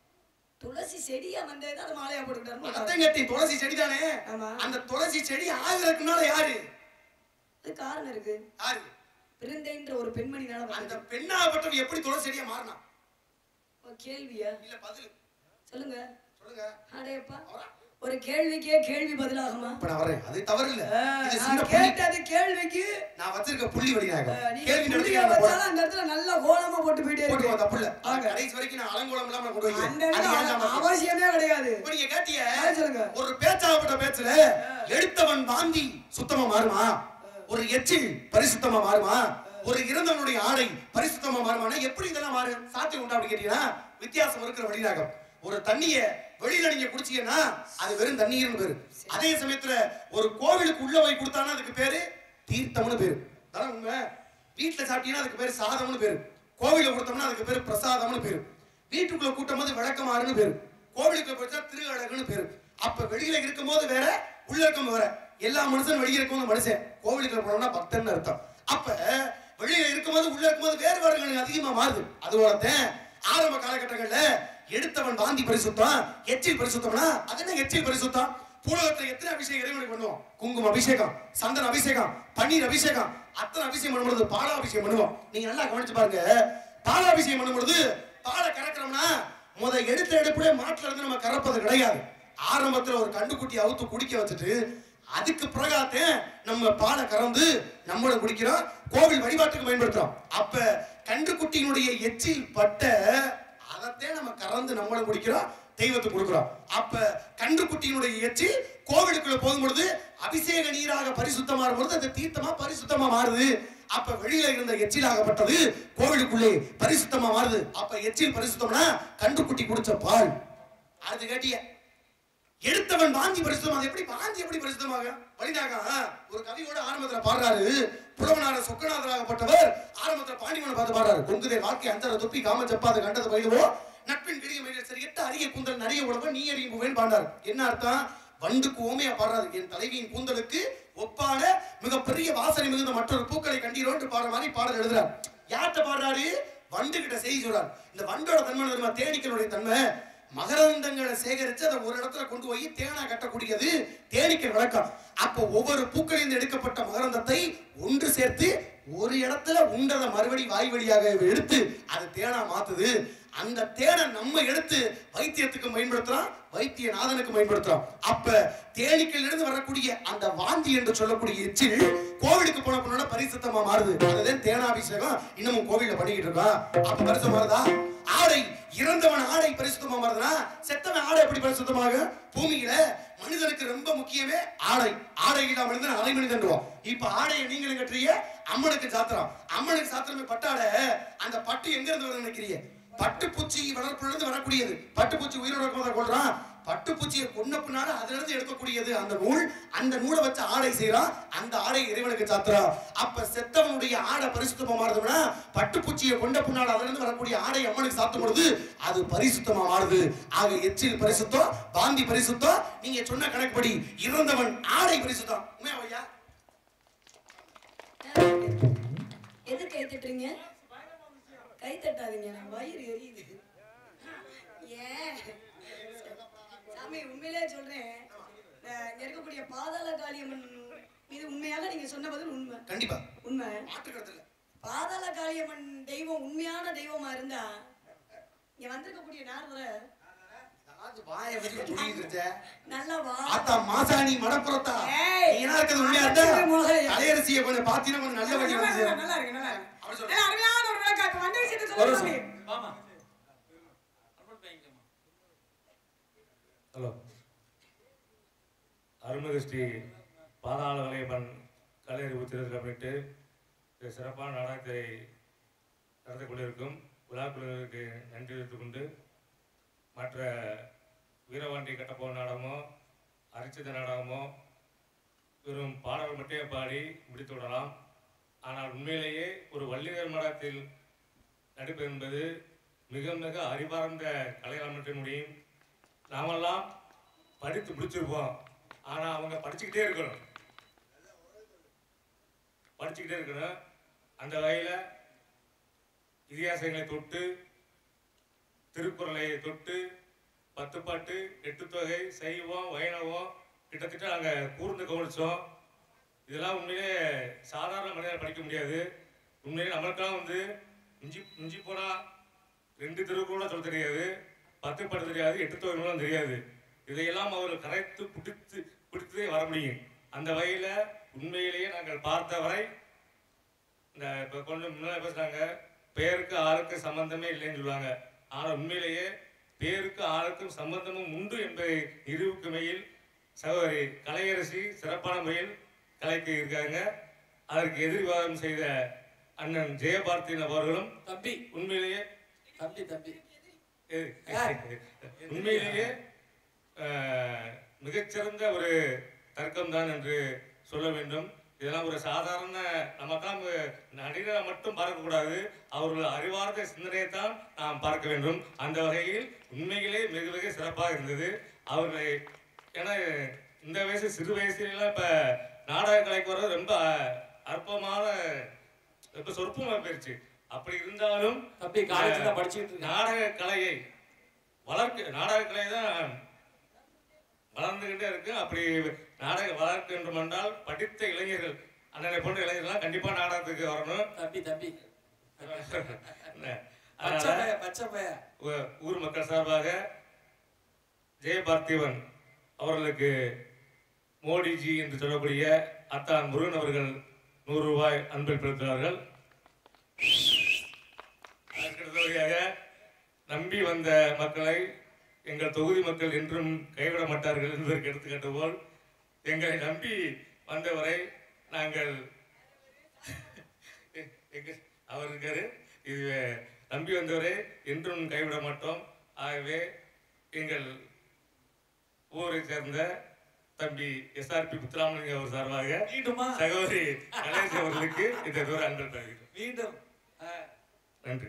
துளசி செடியா வந்தது அது மாலையா போட்டுக்கிட்டாரு அதான் கேட்டி துளசி செடி தானே ஆமா அந்த துளசி செடி ஆகிறதுக்குனால யாரு அது காரணம் இருக்கு யாரு பிருந்தைன்ற ஒரு பெண்மணினால அந்த வந்தது. பெண்ணாகப்பட்டவ எப்படி துளசி செடியா மாறினா ஒரு கேள்வியா இல்ல பதில் சொல்லுங்க சொல்லுங்க அடேப்பா அவரா? ஒரு கேள்விக்கே கேள்வி பதிலாகுமா இப்ப நான் வரேன் அது தவறு இல்ல ஆ, இது நான் சின்ன புள்ளி கேட்டது கேள்விக்கு நான் வச்சிருக்க புள்ளி வழியாக ஆ, நீங்க கேள்வி புள்ளிய நடத்தி வச்சாலும் அந்த இடத்துல நல்ல கோலமா போட்டு போயிட்டே போட்டு இருக்கு தப்பு இல்ல கடைசி வரைக்கும் நான் அலங்கோலம் இல்லாம நான் கொண்டு வைக்கிறேன் அந்த அது இடத்துல ஏன் நான் அவசியமே கிடையாது இப்ப நீங்க கேட்டிய ஆ, சொல்லுங்க ஒரு பேச்சாகப்பட்ட பேச்சுல எடுத்தவன் வாந்தி சுத்தமா மாறுமா ஒரு எச்சில் பரிசுத்தமா மாறுமா ஒரு இறந்தவனுடைய ஆடை பரிசுத்தமா மாறுமானா எப்படி இதெல்லாம் மாறு சாத்தியம் உண்டா அப்படி கேட்டீங்கன்னா வித்தியாசம் இருக்கிற வழியாக ஒரு தண்ணிய வெளியில நீங்க குடிச்சீங்கன்னா அது வெறும் தண்ணீர்னு பேரு அதே சமயத்துல ஒரு கோவிலுக்கு உள்ள போய் கொடுத்தானா அதுக்கு பேரு தீர்த்தம்னு பேரு அதான் உண்மை வீட்டுல சாப்பிட்டீங்கன்னா அதுக்கு பேரு சாதம்னு பேரு கோவில கொடுத்தோம்னா அதுக்கு பேரு பிரசாதம்னு பேரு வீட்டுக்குள்ள கூட்டும் போது விளக்கமாறுன்னு பேரு கோவிலுக்கு போச்சா திரு அழகுன்னு பேரு அப்ப வெளியில இருக்கும்போது வேற உள்ள இருக்கும் வேற எல்லா மனுஷனும் வெளியே இருக்கும்போது மனுஷன் கோவிலுக்குள்ள போனோம்னா பக்தன் அர்த்தம் அப்ப வெளியில இருக்கும்போது உள்ள இருக்கும்போது வேறுபாடுகள் அதிகமா மாறுது அது போலத்தான் ஆரம்ப காலகட்டங்கள்ல எடுத்தவன் வாந்தி பரிசுத்தம் எச்சில் பரிசுத்தம்னா அது என்ன எச்சில் பரிசுத்தம் பூலகத்துல எத்தனை அபிஷேகம் இறைவனுக்கு பண்ணுவோம் குங்குமம் அபிஷேகம் சந்தன அபிஷேகம் பன்னீர் அபிஷேகம் அத்தனை அபிஷேகம் பண்ணும்போது பாலாபிஷேகம் பண்ணுவோம் நீங்க நல்லா கவனிச்சு பாருங்க பாலாபிஷேகம் பண்ணும்பொழுது பாலை கறக்கிறோம்னா முத எடுத்த எடுப்புல மாட்டுல இருந்து நம்ம கறப்பது கிடையாது ஆரம்பத்துல ஒரு கண்டுக்குட்டி அவுத்து குடிக்க வச்சுட்டு அதுக்கு பிறகாத்தே நம்ம பாலை கறந்து நம்மள குடிக்கிறோம் கோவில் வழிபாட்டுக்கு பயன்படுத்துறோம் அப்ப கண்டுக்குட்டியினுடைய எச்சில் பட்ட அதத்தே நம்ம கறந்து நம்மளும் குடிக்கிறோம் தெய்வத்துக்கு கொடுக்கிறோம் அப்ப கன்றுக்குட்டியினுடைய எச்சில் கோவிலுக்குள்ள போகும் பொழுது அபிஷேக நீராக பரிசுத்தமா பொழுது அந்த தீர்த்தமா பரிசுத்தமா மாறுது அப்ப வெளியில இருந்த எச்சிலாகப்பட்டது கோவிலுக்குள்ளே பரிசுத்தமா மாறுது அப்ப எச்சில் பரிசுத்தம்னா கன்றுக்குட்டி குடிச்ச பால் அது கேட்டிய எடுத்தவன் வாந்தி பரிசுத்தம் அது எப்படி வாந்தி எப்படி பரிசுத்தமாக வழிதாக ஒரு கவியோட ஆரம்பத்துல பாடுறாரு புலவனார சொக்கநாதராகப்பட்டவர் ஆரம்பத்துல பாண்டிமனை பார்த்து பாடுறாரு கொங்குதே வாழ்க்கை அந்த துப்பி காம செப்பாத கண்டது பயிலுவோ நட்பின் கிளிய மயில சரி எட்ட அரிய கூந்தல் நிறைய உழவன் நீ அறியும் புவேன் பாண்டார் என்ன அர்த்தம் வண்டுக்கு ஓமையா பாடுறாரு என் தலைவியின் கூந்தலுக்கு ஒப்பான மிகப்பெரிய வாசனை மிகுந்த மற்றொரு பூக்களை கண்டீரோன்று பாடுற மாதிரி பாடல் எழுதுறார் யார்கிட்ட பாடுறாரு வண்டு கிட்ட செய்தி சொல்றாரு இந்த வண்டோட தன்மை தெரியுமா தேனீக்களுடைய தன்மை மகரந்தங்களை சேகரிச்சு அதை ஒரு இடத்துல கொண்டு போய் தேனா கட்டக்கூடியது தேனீக்கள் வழக்கம் அப்போ ஒவ்வொரு பூக்களிலிருந்து எடுக்கப்பட்ட மகரந்தத்தை ஒன்று சேர்த்து ஒரு இடத்துல உண்டதை மறுபடி வாய் வழியாக எடுத்து அது தேனா மாத்துது அந்த தேனை நம்ம எடுத்து வைத்தியத்துக்கு பயன்படுத்துறோம் வைத்திய நாதனுக்கு பயன்படுத்துறோம் அப்ப தேனீக்கள் இருந்து வரக்கூடிய அந்த வாந்தி என்று சொல்லக்கூடிய எச்சில் கோவிலுக்கு போன பொண்ணோட பரிசுத்தமா மாறுது அதுதான் தேனாபிஷேகம் இன்னமும் கோவில்ல பண்ணிக்கிட்டு இருக்கோம் அப்ப பரிசு மாறுதா ஆடை இறந்தவன் ஆடை பரிசுத்தமா மாறுதுனா செத்தவன் ஆடை எப்படி பரிசுத்தமாக பூமியில மனிதனுக்கு ரொம்ப முக்கியமே ஆடை ஆடை இல்லாம இருந்தா அரை மனிதன்டுவோம் இப்ப ஆடையை நீங்களும் கட்டுறீங்க அம்மனுக்கு சாத்திரம் அம்மனுக்கு சாத்திரமே பட்டாடை அந்த பட்டு எங்க இருந்து வருதுன்னு நினைக்கிறீங்க பட்டுப்பூச்சி வளர்ப்புல இருந்து வரக்கூடியது பட்டுப்பூச்சி உயிரோட இருக்கும்போது கொள்றான் பட்டுப்பூச்சியை கொன்ன பின்னால அதுல இருந்து எடுக்கக்கூடியது அந்த நூல் அந்த நூலை வச்சு ஆடை செய்யறான் அந்த ஆடை இறைவனுக்கு சாத்துறான் அப்ப செத்தவனுடைய ஆடை பரிசுத்தமா மாறுதுன்னா பட்டுப்பூச்சியை கொண்ட பின்னால அதுல இருந்து வரக்கூடிய ஆடை அம்மனுக்கு சாத்தும் பொழுது அது பரிசுத்தமா மாறுது ஆக எச்சில் பரிசுத்தம் பாந்தி பரிசுத்தம் நீங்க சொன்ன கணக்குப்படி இறந்தவன் ஆடை பரிசுத்தம் உண்மையா ஐயா எது கை தட்டுறீங்க கை தட்டாதீங்க நான் வயிறு எரியுது ஏன் சாமி உண்மையிலே சொல்றேன் இந்த இங்க இருக்கக்கூடிய பாதாள காளியம்மன் மீது உண்மையாக நீங்க சொன்ன பதில் உண்மை கண்டிப்பா உண்மை மாற்றுக்கிறது இல்ல பாதாள காளியம்மன் தெய்வம் உண்மையான தெய்வமா இருந்தா இங்க வந்திருக்கக்கூடிய நாரதர் அதாவது வாயை வச்சு சொல்லிட்டு இருந்தே நல்லா வா ஆத்தா மாசாணி மடப்புறத்தா ஏய். நீ என்ன இருக்கிறது உண்மையா இருந்தா அடக்கு முதல்ல. கலையரசியை கொஞ்சம் பாத்தீங்கன்னா கொஞ்சம் நல்ல வழி நல்லா வந்து இருக்கு, நல்லா இருக்கு நல்லா இருக்கு அப்படி சொல்லு. நல்லா அருமையான ஒரு விளக்கம் இப்ப வந்த விஷயத்தை ஒரு சொல்லுங்க சாமி நிமிஷம். மாமா அருள் வாங்கிக்கம்மா. ஹலோ அருள்மிகு ஸ்ரீ பாதாள வலையம்மன் கலையறிவு திருத்தல் அப்படின்ட்டு இந்த சிறப்பான நாடகத்தை நடத்தி கொண்டிருக்கும் விழாக்குழுவிற்கு நன்றி தெரிவித்துக் கொண்டு மற்ற வீரவாண்டி கட்டப்போ நாடகமோ அரிச்சித நாடகமோ வெறும் பாடல் மட்டுமே பாடி முடித்து விடலாம் ஆனால் உண்மையிலேயே ஒரு வள்ளிதர் மடத்தில் நடிப்பு என்பது மிக மிக அறிவார்ந்த கலைகள் மட்டும் முடியும் நாமெல்லாம் படித்து முடிச்சிருப்போம் ஆனால் அவங்க படிச்சுக்கிட்டே இருக்கணும் படிச்சுக்கிட்டே இருக்கணும் அந்த வகையில் இதிகாசங்களை தொட்டு திருக்குறளை தொட்டு பத்து பாட்டு எட்டு தொகை சைவம் வைணவம் கிட்டத்தட்ட நாங்கள் கூர்ந்து கவனிச்சோம் இதெல்லாம் உண்மையிலே சாதாரண மனிதர் படிக்க முடியாது உண்மையிலே நம்மளுக்கெல்லாம் வந்து மிஞ்சி மிஞ்சி போனால் ரெண்டு திருக்குறளும் சொல்ல தெரியாது பத்து பாட்டு தெரியாது எட்டு தொகை நூலும் தெரியாது இதையெல்லாம் அவர் கரைத்து பிடித்து பிடித்ததே வர முடியும் அந்த வகையில் உண்மையிலேயே நாங்கள் பார்த்த வரை இந்த இப்போ கொஞ்சம் முன்னாடி பேசுகிறாங்க பேருக்கு ஆளுக்கு சம்பந்தமே இல்லைன்னு சொல்லுவாங்க ஆனால் உண்மையிலேயே பேருக்கு ஆளுக்கும் சம்பந்தமும் உண்டு என்பதை நிரூபிக்கும் வகையில் சகோதரி கலையரசி சிறப்பான முறையில் கலைக்கு இருக்காங்க அதற்கு எதிர்வாதம் செய்த அண்ணன் ஜெயபாரதியின் அவர்களும் தம்பி உண்மையிலேயே தம்பி தம்பி உண்மையிலேயே அஹ், மிகச்சிறந்த ஒரு தர்க்கம் தான் என்று சொல்ல வேண்டும் இதெல்லாம் ஒரு சாதாரண நமக்கெல்லாம் ஒரு நடிகரை மட்டும் பார்க்கக்கூடாது அவர்கள் அறிவார்ந்த சிந்தனையை தான் நாம் பார்க்க வேண்டும் அந்த வகையில் உண்மையிலே மிக மிக சிறப்பாக இருந்தது அவர்களை ஏன்னா இந்த வயசு சிறு வயசுலாம் இப்போ நாடக கலைக்கு வர்றது ரொம்ப அற்பமான ரொம்ப சொற்பமாக போயிடுச்சு அப்படி இருந்தாலும் தம்பி காலேஜ்ல படிச்சுட்டு இருக்கேன் நாடக கலையை வளர்க்க நாடக கலை தான் வளர்ந்துகிட்டே இருக்கு அப்படி நாடக வளர்க்கின்றோம் என்றால் படித்த இளைஞர்கள் அண்ணனை போன்ற இளைஞர்கள்லாம் கண்டிப்பா நாடகத்துக்கு வரணும் தம்பி தம்பி என்ன, பச்சை அதனால பைய பச்சை பைய ஊ- ஊர் மக்கள் சார்பாக ஜெயபார்த்திவன் அவர்களுக்கு மோடிஜி என்று சொல்லக்கூடிய அத்தான் முருகன் அவர்கள் நூறு ரூபாய் அன்பில் பெறுகிறார்கள் அடுத்தபடியாக நம்பி வந்த மக்களை எங்கள் தொகுதி மக்கள் என்றும் கைவிட மாட்டார்கள் என்பதற்கு எடுத்துக்காட்டு போல் எங்களை நம்பி வந்தவரை நாங்கள் எங்க- அவர் இருக்காரு இது நம்பி வந்தவரை என்றும் கைவிட மாட்டோம் ஆகவே எங்கள் ஊரை சேர்ந்த தம்பி எஸ்ஆர்பி முத்துராமலிங்க அவர் சார்பாக மீண்டுமா சகோதரி கணேஷ் அவர்களுக்கு இந்த தூரம் அன்பு தருகிறோம் மீண்டும் ஆ, நன்றி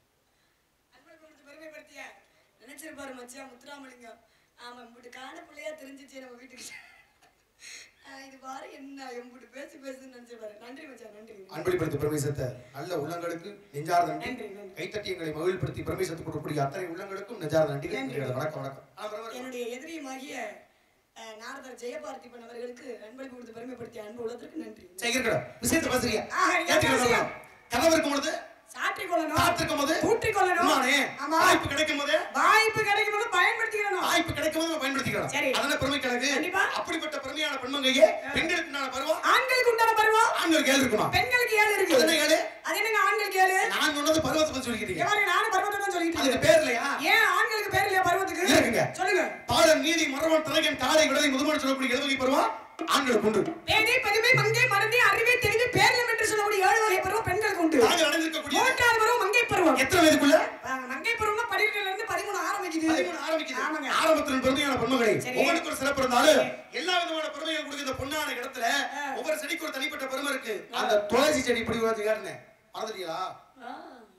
அன்பை கொடுத்து பெருமைப்படுத்திய நினைச்சிருப்பாரு மச்சான் முத்துராமலிங்கம் ஆமா இப்படி காண பிள்ளையா தெரிஞ்சிச்சு நம்ம வீட்டுக்கு ஆ, இது பாரு என்ன எம்புட்டு பேசி பேசுன்னு நினைச்சிருப்பாரு நன்றி மச்சான் நன்றி அன்பளிப்படுத்தி பெருமை சேர்த்த நல்ல உள்ளங்களுக்கு நெஞ்சார்ந்த நன்றி நன்றி நன்றி கைத்தட்டி எங்களை மகிழ்படுத்தி பெருமை சேர்த்து கொடுக்கக்கூடிய அத்தனை உள்ளங்களுக்கும் நெஞ்சார்ந்த நன்றி நன்றி. வணக்கம் வணக்கம் ஆ, பரவாயில்ல. என்னுடைய எதிரியுமாகிய அஹ், நாரதர் ஜெயபார்த்திபன் அவர்களுக்கு அன்பளிப்பு கொடுத்து பெருமைப்படுத்திய அன்பு உள்ளத்திற்கு நன்றி சரி இருக்கட்டும் விஷயத்தை பேசுறீங்க ஆஹா, என்ன ஏத்துக்கிறோம். விஷயம்? கனவு இருக்கும் பொழுது சாற்றிக் கொள்ளணும் காத்திருக்கும் போது தூற்றிக் கொள்ளணும் உண்மையானே, ஆமா வாய்ப்பு கிடைக்கும் போது வாய்ப்பு கிடைக்கும் போது பயன்படுத்திக்கணும் வாய்ப்பு கிடைக்கும் போது நம்ம பயன்படுத்திக்கலாம் சரி. அதனால பெருமை கழகு கண்டிப்பா. அப்படிப்பட்ட பெருமையான பெண்மங்கையே பெண்களுக்கு உண்டான பருவம் ஆண்களுக்கு உண்டான பருவம் ஆண்களுக்கு ஏழு இருக்குமா பெண்களுக்கு ஏழு இருக்கு அது என்ன ஏழு அது என்னங்க ஆண்களுக்கு ஏழு நான் சொன்னது பருவத்தை பத்தி சொல்லிக்கிறீங்க எவரு நானும் பருவத்தை தான் சொல்லிட்டு அதுக்கு இருக்கேன் பேர் இல்லையா ஏன் ஆண்களுக்கு பேர் இல்லையா பருவத்துக்கு இருக்குங்க. சொல்லுங்க பாடல் நீதி மரவன் திரையன் காலை விடலை முதுமன் சொல்லக்கூடிய எழுவகை பருவம் ஆண்களுக்கு உண்டு பேதை பதுமை மங்கை மறந்தி அறிவை தெரிந்து பேரிலம் என்று சொல்லக்கூடிய ஏழு வகை பருவம் பெண்களுக்கு உண்டு நாங்கள் அடைந்திருக்கக்கூடிய மூன்றாவது பருவம் மங்கை பருவம் எத்தனை வயதுக்குள்ள அஹ், மங்கை பருவம்னா பன்னிரெண்டுல இருந்து பதிமூணு ஆரம்பிக்குது பதிமூணு ஆரம்பிக்குது ஆமாங்க. ஆரம்பத்தில் பெருமையான பெண்மகளை சரி. ஒவ்வொன்றுக்கு ஒரு சிறப்பு இருந்தாலும் எல்லா விதமான பெருமைகள் கொடுக்க இந்த பொண்ணான இடத்துல ஒவ்வொரு செடிக்கு ஒரு தனிப்பட்ட பெருமை இருக்கு அந்த துளசி செடி இப்படி வந்து கேட்டேன் மறந்துட்டீங்களா ஆ.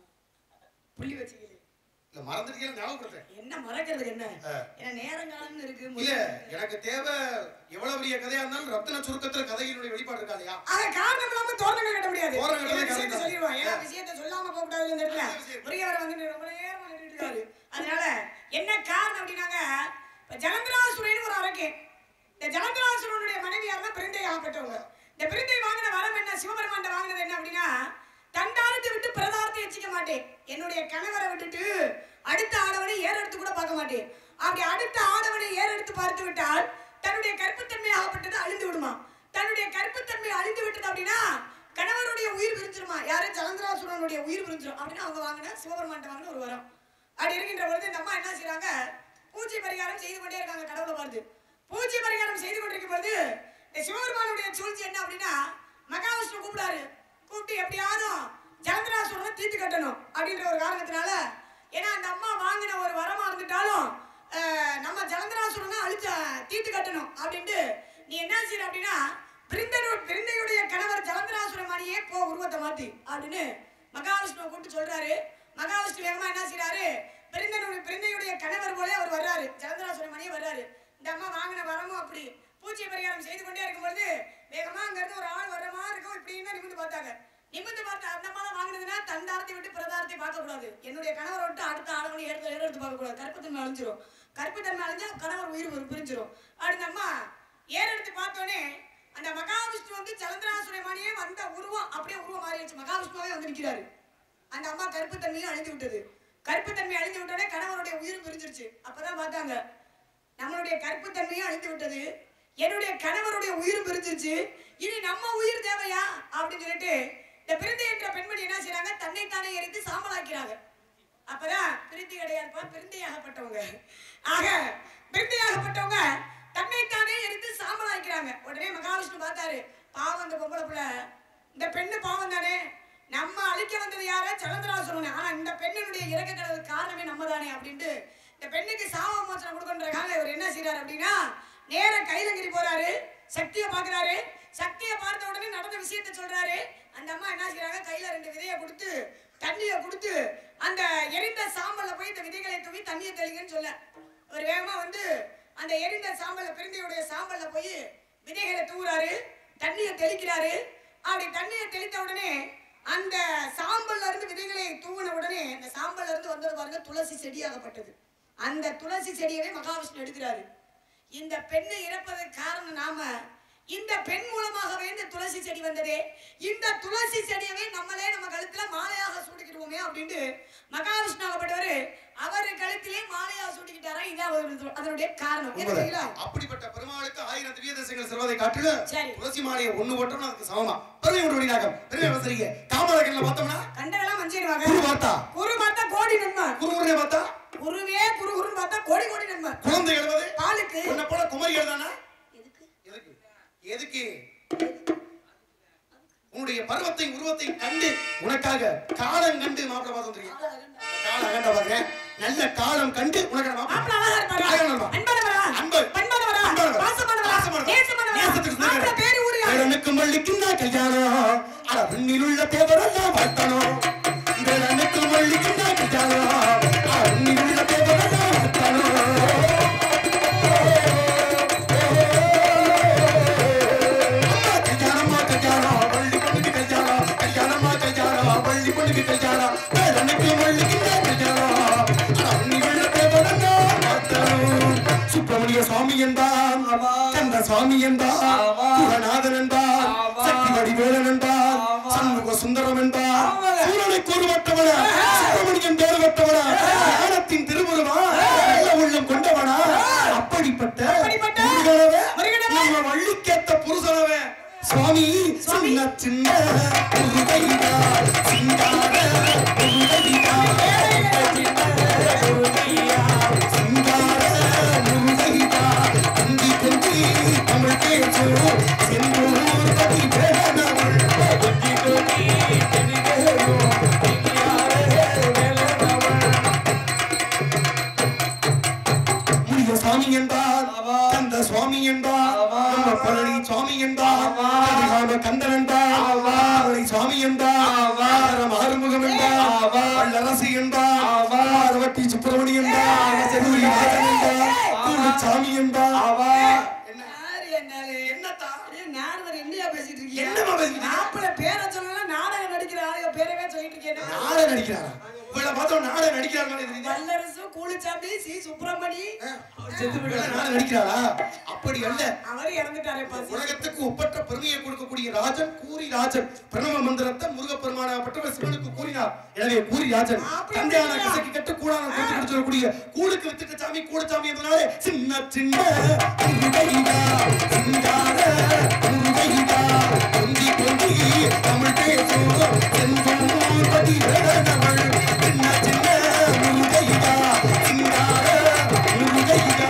புள்ளி வச்சுக்கல இல்ல மறந்துட்டீங்களா ஞாபகப்படுத்தேன் என்ன மறக்கிறதுக்கு என்ன ஆ. ஏன்னா நேரங்காலம்னு இருக்கு இல்ல எனக்கு தேவை எவ்வளவு பெரிய கதையா இருந்தாலும் ரத்தன சுருக்கத்துல கதையினுடைய வெளிப்பாடு இருக்கா இல்லையா ஆக காரணம் இல்லாம தோரணங்கள் கட்ட முடியாது தோரணங்கள் ஏன்னா கட்ட விஷயத்தை முடியாது. சொல்லிடுவான் ஏன்னா ஆ. விஷயத்தை சொல்லாம போக கூடாது இந்த இடத்துல நல்ல விஷயம். முருகவர் வந்து ரொம்ப நேரமா நின்றுட்டு இருக்காரு அதனால என்ன காரணம் அப்படின்னாங்க இப்ப ஜலந்தராசுரன் ஒரு அரக்கன் இந்த ஜலந்தராசுரனுடைய மனைவியார் தான் பிறந்தை ஆகப்பட்டவங்க இந்த பிறந்தை வாங்கின வரம் என்ன சிவபெருமான் வாங்கினது என்ன அப்படின்னா தண்டாரத்தை விட்டு பிரதாரத்தை எச்சிக்க மாட்டேன் என்னுடைய கணவரை விட்டுட்டு அடுத்த ஆடவனை ஏறெடுத்து கூட பார்க்க மாட்டேன் அப்படி அடுத்த ஆடவனை ஏறெடுத்து பார்த்து விட்டால் தன்னுடைய கற்புத்தன்மை ஆகப்பட்டது அழிந்து விடுமா தன்னுடைய கற்புத்தன்மை அழிந்து விட்டது அப்படின்னா கணவருடைய உயிர் பிரிஞ்சிருமா யாரு ஜலந்தராசுரனுடைய உயிர் பிரிஞ்சிரும் அப்படின்னு அவங்க வாங்கின சிவபெருமான் வாங்கின ஒரு வரம் அப்படி இருக்கின்ற பொழுது இந்த அம்மா என்ன செய்றாங்க பூஜை பரிகாரம் செய்து கொண்டே இருக்காங்க கடவுளை பார்த்து பூஜை பரிகாரம் செய்து கொண்டிருக்கும் பொழுது இந்த சிவபெருமானுடைய சூழ்ச்சி என்ன அப்படின்னா மகாவிஷ்ணு கூப்பிடாரு கூப்பிட்டு எப்படியாவது ஜலந்தராசுரனை தீர்த்து கட்டணும் அப்படின்ற ஒரு காரணத்தினால ஏன்னா அந்த அம்மா வாங்கின ஒரு வரமா இருந்துட்டாலும் அஹ், நம்ம ஜலந்தராசுரனை அழிச்ச தீர்த்து கட்டணும் அப்படின்ட்டு நீ என்ன செய்யற அப்படின்னா பிருந்தனு பிருந்தையுடைய கணவர் ஜலந்தராசுர மணியே போ உருவத்தை மாத்தி அப்படின்னு மகாவிஷ்ணுவை கூப்பிட்டு சொல்றாரு மகாவிஷ்ணு வேகமா என்ன செய்றாரு பிருந்தனுடைய பிருந்தையுடைய கணவர் போல அவர் வர்றாரு ஜலந்தராசுர மணியே வர்றாரு இந்த அம்மா வாங்கின வரமும் அப்படி பூஜை பரிகாரம் செய்து கொண்டே இருக்கும்பொழுது வேகமா அங்க இருந்து ஒரு ஆள் வர்ற மாதிரி இருக்கும் இப்படின்னு தான் நிமிந்து பார்த்தாங்க நிமிந்து பார்த்து அந்த அம்மா தான் வாங்கினதுன்னா தண்டாரத்தை விட்டு பிரதாரத்தை பார்க்க கூடாது என்னுடைய கணவரை விட்டு அடுத்த ஆளவனை எடுத்து எடுத்து பார்க்க கூடாது கற்பத்தன்மை அழிஞ்சிரும் கற்பத்தன்மை அழிஞ்சா கணவர் உயிர் ஒரு பிரிஞ்சிரும் அடுத்த அம்மா ஏறெடுத்து பார்த்தோன்னே அந்த மகாவிஷ்ணு வந்து சலந்திராசுரமானியே வந்த உருவம் அப்படியே உருவம் மாறிடுச்சு மகாவிஷ்ணுவே வந்து நிற்கிறாரு அந்த அம்மா கருப்புத்தன்மையும் அழிந்து விட்டது கருப்புத்தன்மை அழிந்து விட்டோடனே கணவருடைய உயிரும் பிரிஞ்சிருச்சு அப்பதான் பார்த்தாங்க நம்மளுடைய கற்புத்தன்மையும் அழிந்து விட்டது என்னுடைய கணவருடைய உயிரும் பிரிஞ்சிருச்சு இனி நம்ம உயிர் தேவையா அப்படின்னு சொல்லிட்டு இந்த பிரிந்தை என்ற பெண்மணி என்ன செய்றாங்க தன்னைத்தானே எரித்து சாம்பலாக்கிறாங்க அப்பதான் பிரிந்தி கிடையாதுப்பா பிரிந்தையாகப்பட்டவங்க ஆக பிரிந்தையாகப்பட்டவங்க தன்னைத்தானே எரித்து சாம்பலாக்கிறாங்க உடனே மகாவிஷ்ணு பார்த்தாரு பாவம் அந்த பொம்பளை பிள்ளை இந்த பெண்ணு பாவம் தானே நம்ம அழிக்க வந்தது யார சலந்தராசுரன் ஆனா இந்த பெண்ணினுடைய இறக்க கிடது காரணமே நம்ம தானே அப்படின்ட்டு இந்த பெண்ணுக்கு சாம மோசனம் கொடுக்கன்றக்காக இவர் என்ன செய்றாரு அப்படின்னா நேர கைலங்கிரி போறாரு சக்தியை பாக்குறாரு சக்தியை பார்த்த உடனே நடந்த விஷயத்த சொல்றாரு அந்த அம்மா என்ன செய்றாங்க கையில ரெண்டு விதையை கொடுத்து தண்ணியை கொடுத்து அந்த எரிந்த சாம்பல்ல போய் இந்த விதைகளை தூவி தண்ணியை தெளிங்கன்னு சொல்ல அவர் வேகமா வந்து அந்த எரிந்த சாம்பல்ல பிறந்தையுடைய சாம்பல்ல போய் விதைகளை தூவுறாரு தண்ணியை தெளிக்கிறாரு அப்படி தண்ணியை தெளித்த உடனே அந்த சாம்பல்ல இருந்து விதைகளை தூவின உடனே அந்த சாம்பல்ல இருந்து வந்தது பாருங்க துளசி செடியாகப்பட்டது அந்த துளசி செடியவே மகாவிஷ்ணு எடுக்கிறாரு இந்த பெண்ணை இறப்பதற்கு காரணம் நாம இந்த பெண் மூலமாகவே இந்த துளசி செடி வந்ததே இந்த துளசி செடியவே நம்மளே நம்ம கழுத்துல மாலையாக சூடிக்கிடுவோமே அப்படின்ட்டு மகாவிஷ்ணுவாகப்பட்டவர் அவர் கழுத்திலே மாலையாக சூடிக்கிட்டாரா இதான் அவரு- அதனுடைய காரணம் என்ன உண்மைதான். தெரியுங்களா? அப்படிப்பட்ட பெருமாளுக்கு ஆயிரம் திவ்ய தேசங்கள் செல்வதை காட்டிலும் சரி. துளசி மாலையை ஒண்ணு போட்டோம்னா அதுக்கு சமமா பெருமை உண்டு வழிநாகம் பெருமை வசதிங்க காமராஜன்ல பார்த்தோம்னா கண்டதெல்லாம் மஞ்சிடுவாங்க குரு பார்த்தா குரு பார்த்தா கோடி நன்மை குருமுறையை பார்த்தா குருவே குரு குருன்னு பார்த்தா கோடி கோடி நன்மை குழந்தை எழுவது பாலுக்கு உன்னை போல குமரி எழுதானா எதுக்கு எதுக்கு எதுக்கு உன்னுடைய பருவத்தை உருவத்தை கண்டு உனக்காக காலம் கண்டு மாப்பிள பார்த்து வந்திருக்கேன் காலம் அகண்ட பாக்குறேன் நல்ல காலம் கண்டு உனக்கு நான் மாப்பிளை மாப்பிள அழகா இருப்பாரா? அழகா இருப்பா. அன்பானவரா? அன்பு. பண்பானவரா? அன்பானவர். பாசமானவரா? பாசமானவர். நேசமானவரா? நேசத்துக்கு மாப்பிள சொந்தக்காரர். பேரு ஊரு யாரு? வேடனுக்கும் வள்ளிக்கும் தான் கல்யாணம் அட விண்ணில் உள்ள தேவரெல்லாம் வாழ்த்தணும் வேடனுக்கும் வள்ளிக்கும் தான் கல்யாணம் அட விண்ணில் உள்ள தேவரெல்லாம் வாழ்த்தணும் அம்மா கல்யாணம்மா கல்யாணம் வள்ளி பொண்ணுக்கு கல்யாணம் கல்யாணம்மா கல்யாணம் வள்ளி பொண்ணுக்கு கல்யாணம் வேடனுக்கும் வள்ளிக்கும் தான் கல்யாணம் அட விண்ணில் உள்ள தேவரெல்லாம் வாழ்த்தணும் சுப்பிரமணிய சுவாமி என்பார் கந்த சுவாமி என்பார் குகநாதன் என்பார் சக்தி வடிவேலன் என்பார் சண்முக சுந்தரம் என்பார் சூரனை கூறுவட்டவனா சுப்பிரமணியன் பேருவட்டவனா ஞானத்தின் திருவுருவா நல்ல உள்ளம் கொண்டவனா அப்படிப்பட்ட அப்படிப்பட்ட முருகனவே, முருகனவே, நம்ம வள்ளிக்கேத்த புருஷனவே சுவாமி சின்ன சின்ன முருகையா சிங்கார முருகையா சிங்கார முருகையா குந்தி குந்தி தமிழ் பேசு செந்தூர் பதி வேணவள் குந்தி குந்தி முனிய சுவாமி என்பார் கந்த சுவாமி என்பார் நம்ம பழனி சுவாமி என்பார் கதிகாம கந்தன் என்பார் பழனி சுவாமி என்பார் ஆறுமுகம் என்பார் வல்லரசு என்பார் பார்வதி சுப்பிரமணி என்பார் செல்வி ராஜன் என்பார் கூடு சாமி என்பார் யாரு என்னாலே? என்னத்தா ஏய், நாரதர் என்னையா பேசிட்டு இருக்கீங்க? என்னம்மா பேசிட்டு இருக்கீங்க? மாப்பிளை பேரை சொல்லல, நாடகம் நடிக்கிற ஆளுங்க பேரவே சொல்லிட்டு இருக்கீங்க. நாட நடிக்கிறாரா இவளை பார்த்தோம் நாட நடிக்கிறாங்க தெரியுதா வல்லரசு, கூலிச்சாமி, சி. சுப்பிரமணி, நாட நடிக்கிறாரா அப்படி அல்ல அவரு இறந்துட்டாரே பாசி. உலகத்துக்கு ஒப்பற்ற பெருமையை கொடுக்கக்கூடிய ராஜன் கூறி ராஜன் பிரணவ மந்திரத்தை முருகப்பெருமானாகப்பட்டவர் சிவனுக்கு கூறினார் எனவே கூறி ராஜன் அப்படி தந்தையான இல்லையா? கசக்கி கட்டு கூடான கொண்டு கொடுத்து சொல்லக்கூடிய கூடுக்கு வித்துட்ட சாமி கூட சாமி என்பதனாலே சின்ன சின்ன முருகையா சிங்கார முருகையா கொந்தி கொந்தி தமிழ் பேசும் செந்தூர் பதி வேடனவள் சின்ன சின்ன முருகையா சிங்கார முருகையா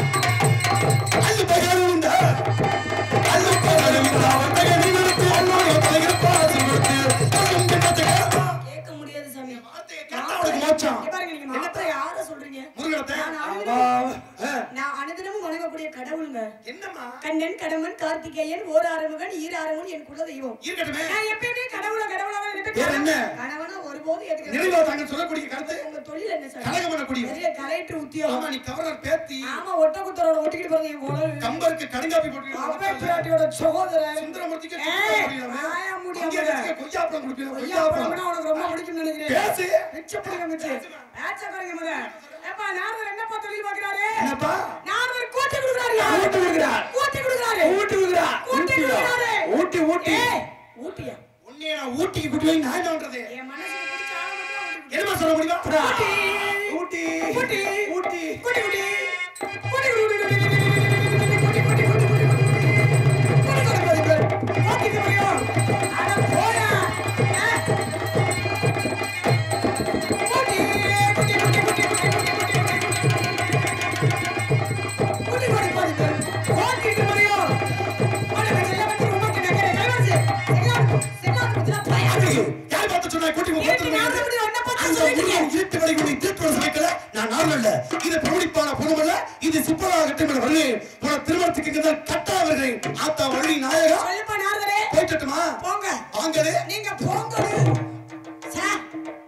அல்லு பகலுண்டா அல்லு பகலுண்டா வந்தகனி நிறுத்து அல்லோய பகல் பாசி நிறுத்து கொஞ்சம் கிட்டத்தட்ட கேட்க முடியாது சாமி. வார்த்தையை கேட்டா அவனுக்கு மோட்சம் இங்க பாருங்க, நீங்க மாப்பிளை யாரை சொல்றீங்க? முருகனத்தை நான் அனுதினமும் ஆ, நான் அனுதினமும் வணங்கக்கூடிய கடவுளுங்க என்னம்மா கண்ணன் கடமன் கார்த்திகேயன் ஓர் ஆறுமுகன் ஈர ஆறுமுகன் என் குல தெய்வம் இருக்கட்டுமே நான் எப்பயுமே கடவுள கடவுளா தான் நினைப்பேன். வேற என்ன? கணவனா ஒருபோதும் எதுக்கு நினைவா தாங்க சொல்லக்கூடிய கருத்து உங்க தொழில் என்ன சார் கலகம் பண்ணக்கூடிய பெரிய கலெக்டர் உத்தியோகம் ஆமா நீ கவர்னர் பேத்தி ஆமா ஒட்ட குத்தரோட ஒட்டிக்கிட்டு போறது என் குழல் கம்பருக்கு கடுங்காப்பி அப்பே போட்டு பிராட்டியோட சகோதரன் சுந்தரமூர்த்திக்கு ஏய், ஆயா முடியாம. கொய்யாப்பழம் குடிப்பீங்க ஐயா, கொய்யாப்பழம் பழம்னா உனக்கு ரொம்ப பிடிக்கும்னு நினைக்கிறேன். பேசு மிச்சம் பிடிக்கும் மிச்சம். பேச்ச பாருங்க முத. ஏப்பா, நாரதர் என்னப்பா தொழில் பார்க்கறாரு? என்னப்பா நாரதர் கூட்டி கொடுக்கறாருயா. ஊட்டி கொடுக்குறார். கூட்டி கொடுக்கறாரு. ஊட்டி விடுறா கூட்டி கொடுக்கறாரு. ஊட்டி ஊட்டி ஏய், ஊட்டியா? உன்னைய நான் ஊட்டிக்கு கூட்டி போய் நான் என்ன பண்றது என் மனசுக்கு பிடிச்ச ஆளை மட்டும் ஊட்டி கொடு. என்னமா சொல்ல முடியுமா ஊட்டி. ஊட்டி ஊட்டி. ஊட்டி கூட்டி குடி. கூட்டி குடி, குடி, குடி, குடி, குடி, குடி, குடி, குடி, குடி, குடி, குடி, குடி, குடி. கூட்டி குடி, குடி, குடி. கூட்டிக்கு முடியும். அட போயா. ஆ. கூட்டி, குட்டி, குட்டி, குட்டி, குட்டி, குட்டி, குட்டி, குட்டி. கூட்டி குடி, குடி, குடி. கூட்டிக்கு முடியும். உனக்கு செல்ல வச்சு உமக்கு நகரை கைவாசி. செல்லாது, செல்லாது, செல்லாது, பயம். யாருக்கு? யார் மட்டுமல்ல இது பிரமிப்பான பொருமல்ல இது சிப்பலாகட்டும் என வருகிறேன் உன திருமணத்துக்கு இங்க தான் கட்டா வருகிறேன் ஆத்தா வழி நாயகா சொல்லுப்பா நாரதரே போயிட்டுமா போங்க வாங்களே நீங்க போங்க சார்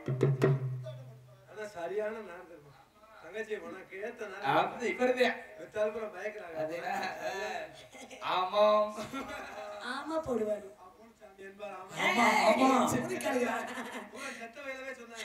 ஆனா சரியான நேரம் தெரியுமா தங்கச்சி உனக்கு ஏத்த நேரம் அப்படி இவருதே வித்தாலும் கூட பயக்கிறாங்க அதுனா, ஆமாம் ஆமா போடுவாரு என்பார் ஆமா. ஆமா ஆமா முதுக்காலுகிறா. ஊரை செத்த வயலவே சொன்னாங்க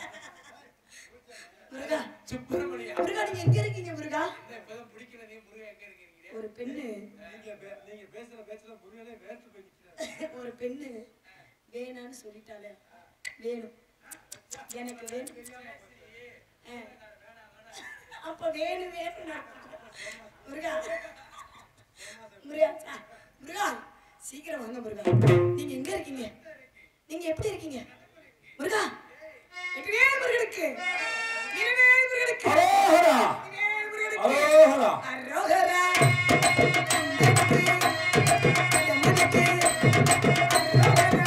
முருகா சுப்பிரமணியா முருகா நீங்க எங்க இருக்கீங்க முருகா இப்பதான் பிடிக்கிற நீ முருகன் எங்க இருக்கீங்க ஒரு பெண்ணு நீங்க பே- நீங்க பேசுற பேச்சுல முருகனே வேர்த்து போய் நிக்கிறாரு. ஒரு பெண்ணு வேணான்னு சொல்லிட்டாலே வேணும் எனக்கு வேணும் ஆ. அப்ப வேணும் வேணும் முருகா முருகா ஆ, முருகா சீக்கிரம் வாங்க முருகா நீங்க எங்க இருக்கீங்க நீங்க எப்படி இருக்கீங்க முருகா வெற்றிவேல் முருகனுக்கு வீரவேல் முருகனுக்கு அரோகரா வெற்றிவேல் முருகனுக்கு அரோகரா அரோகரா அந்தனுக்கு அந்தனுக்கு அரோகரா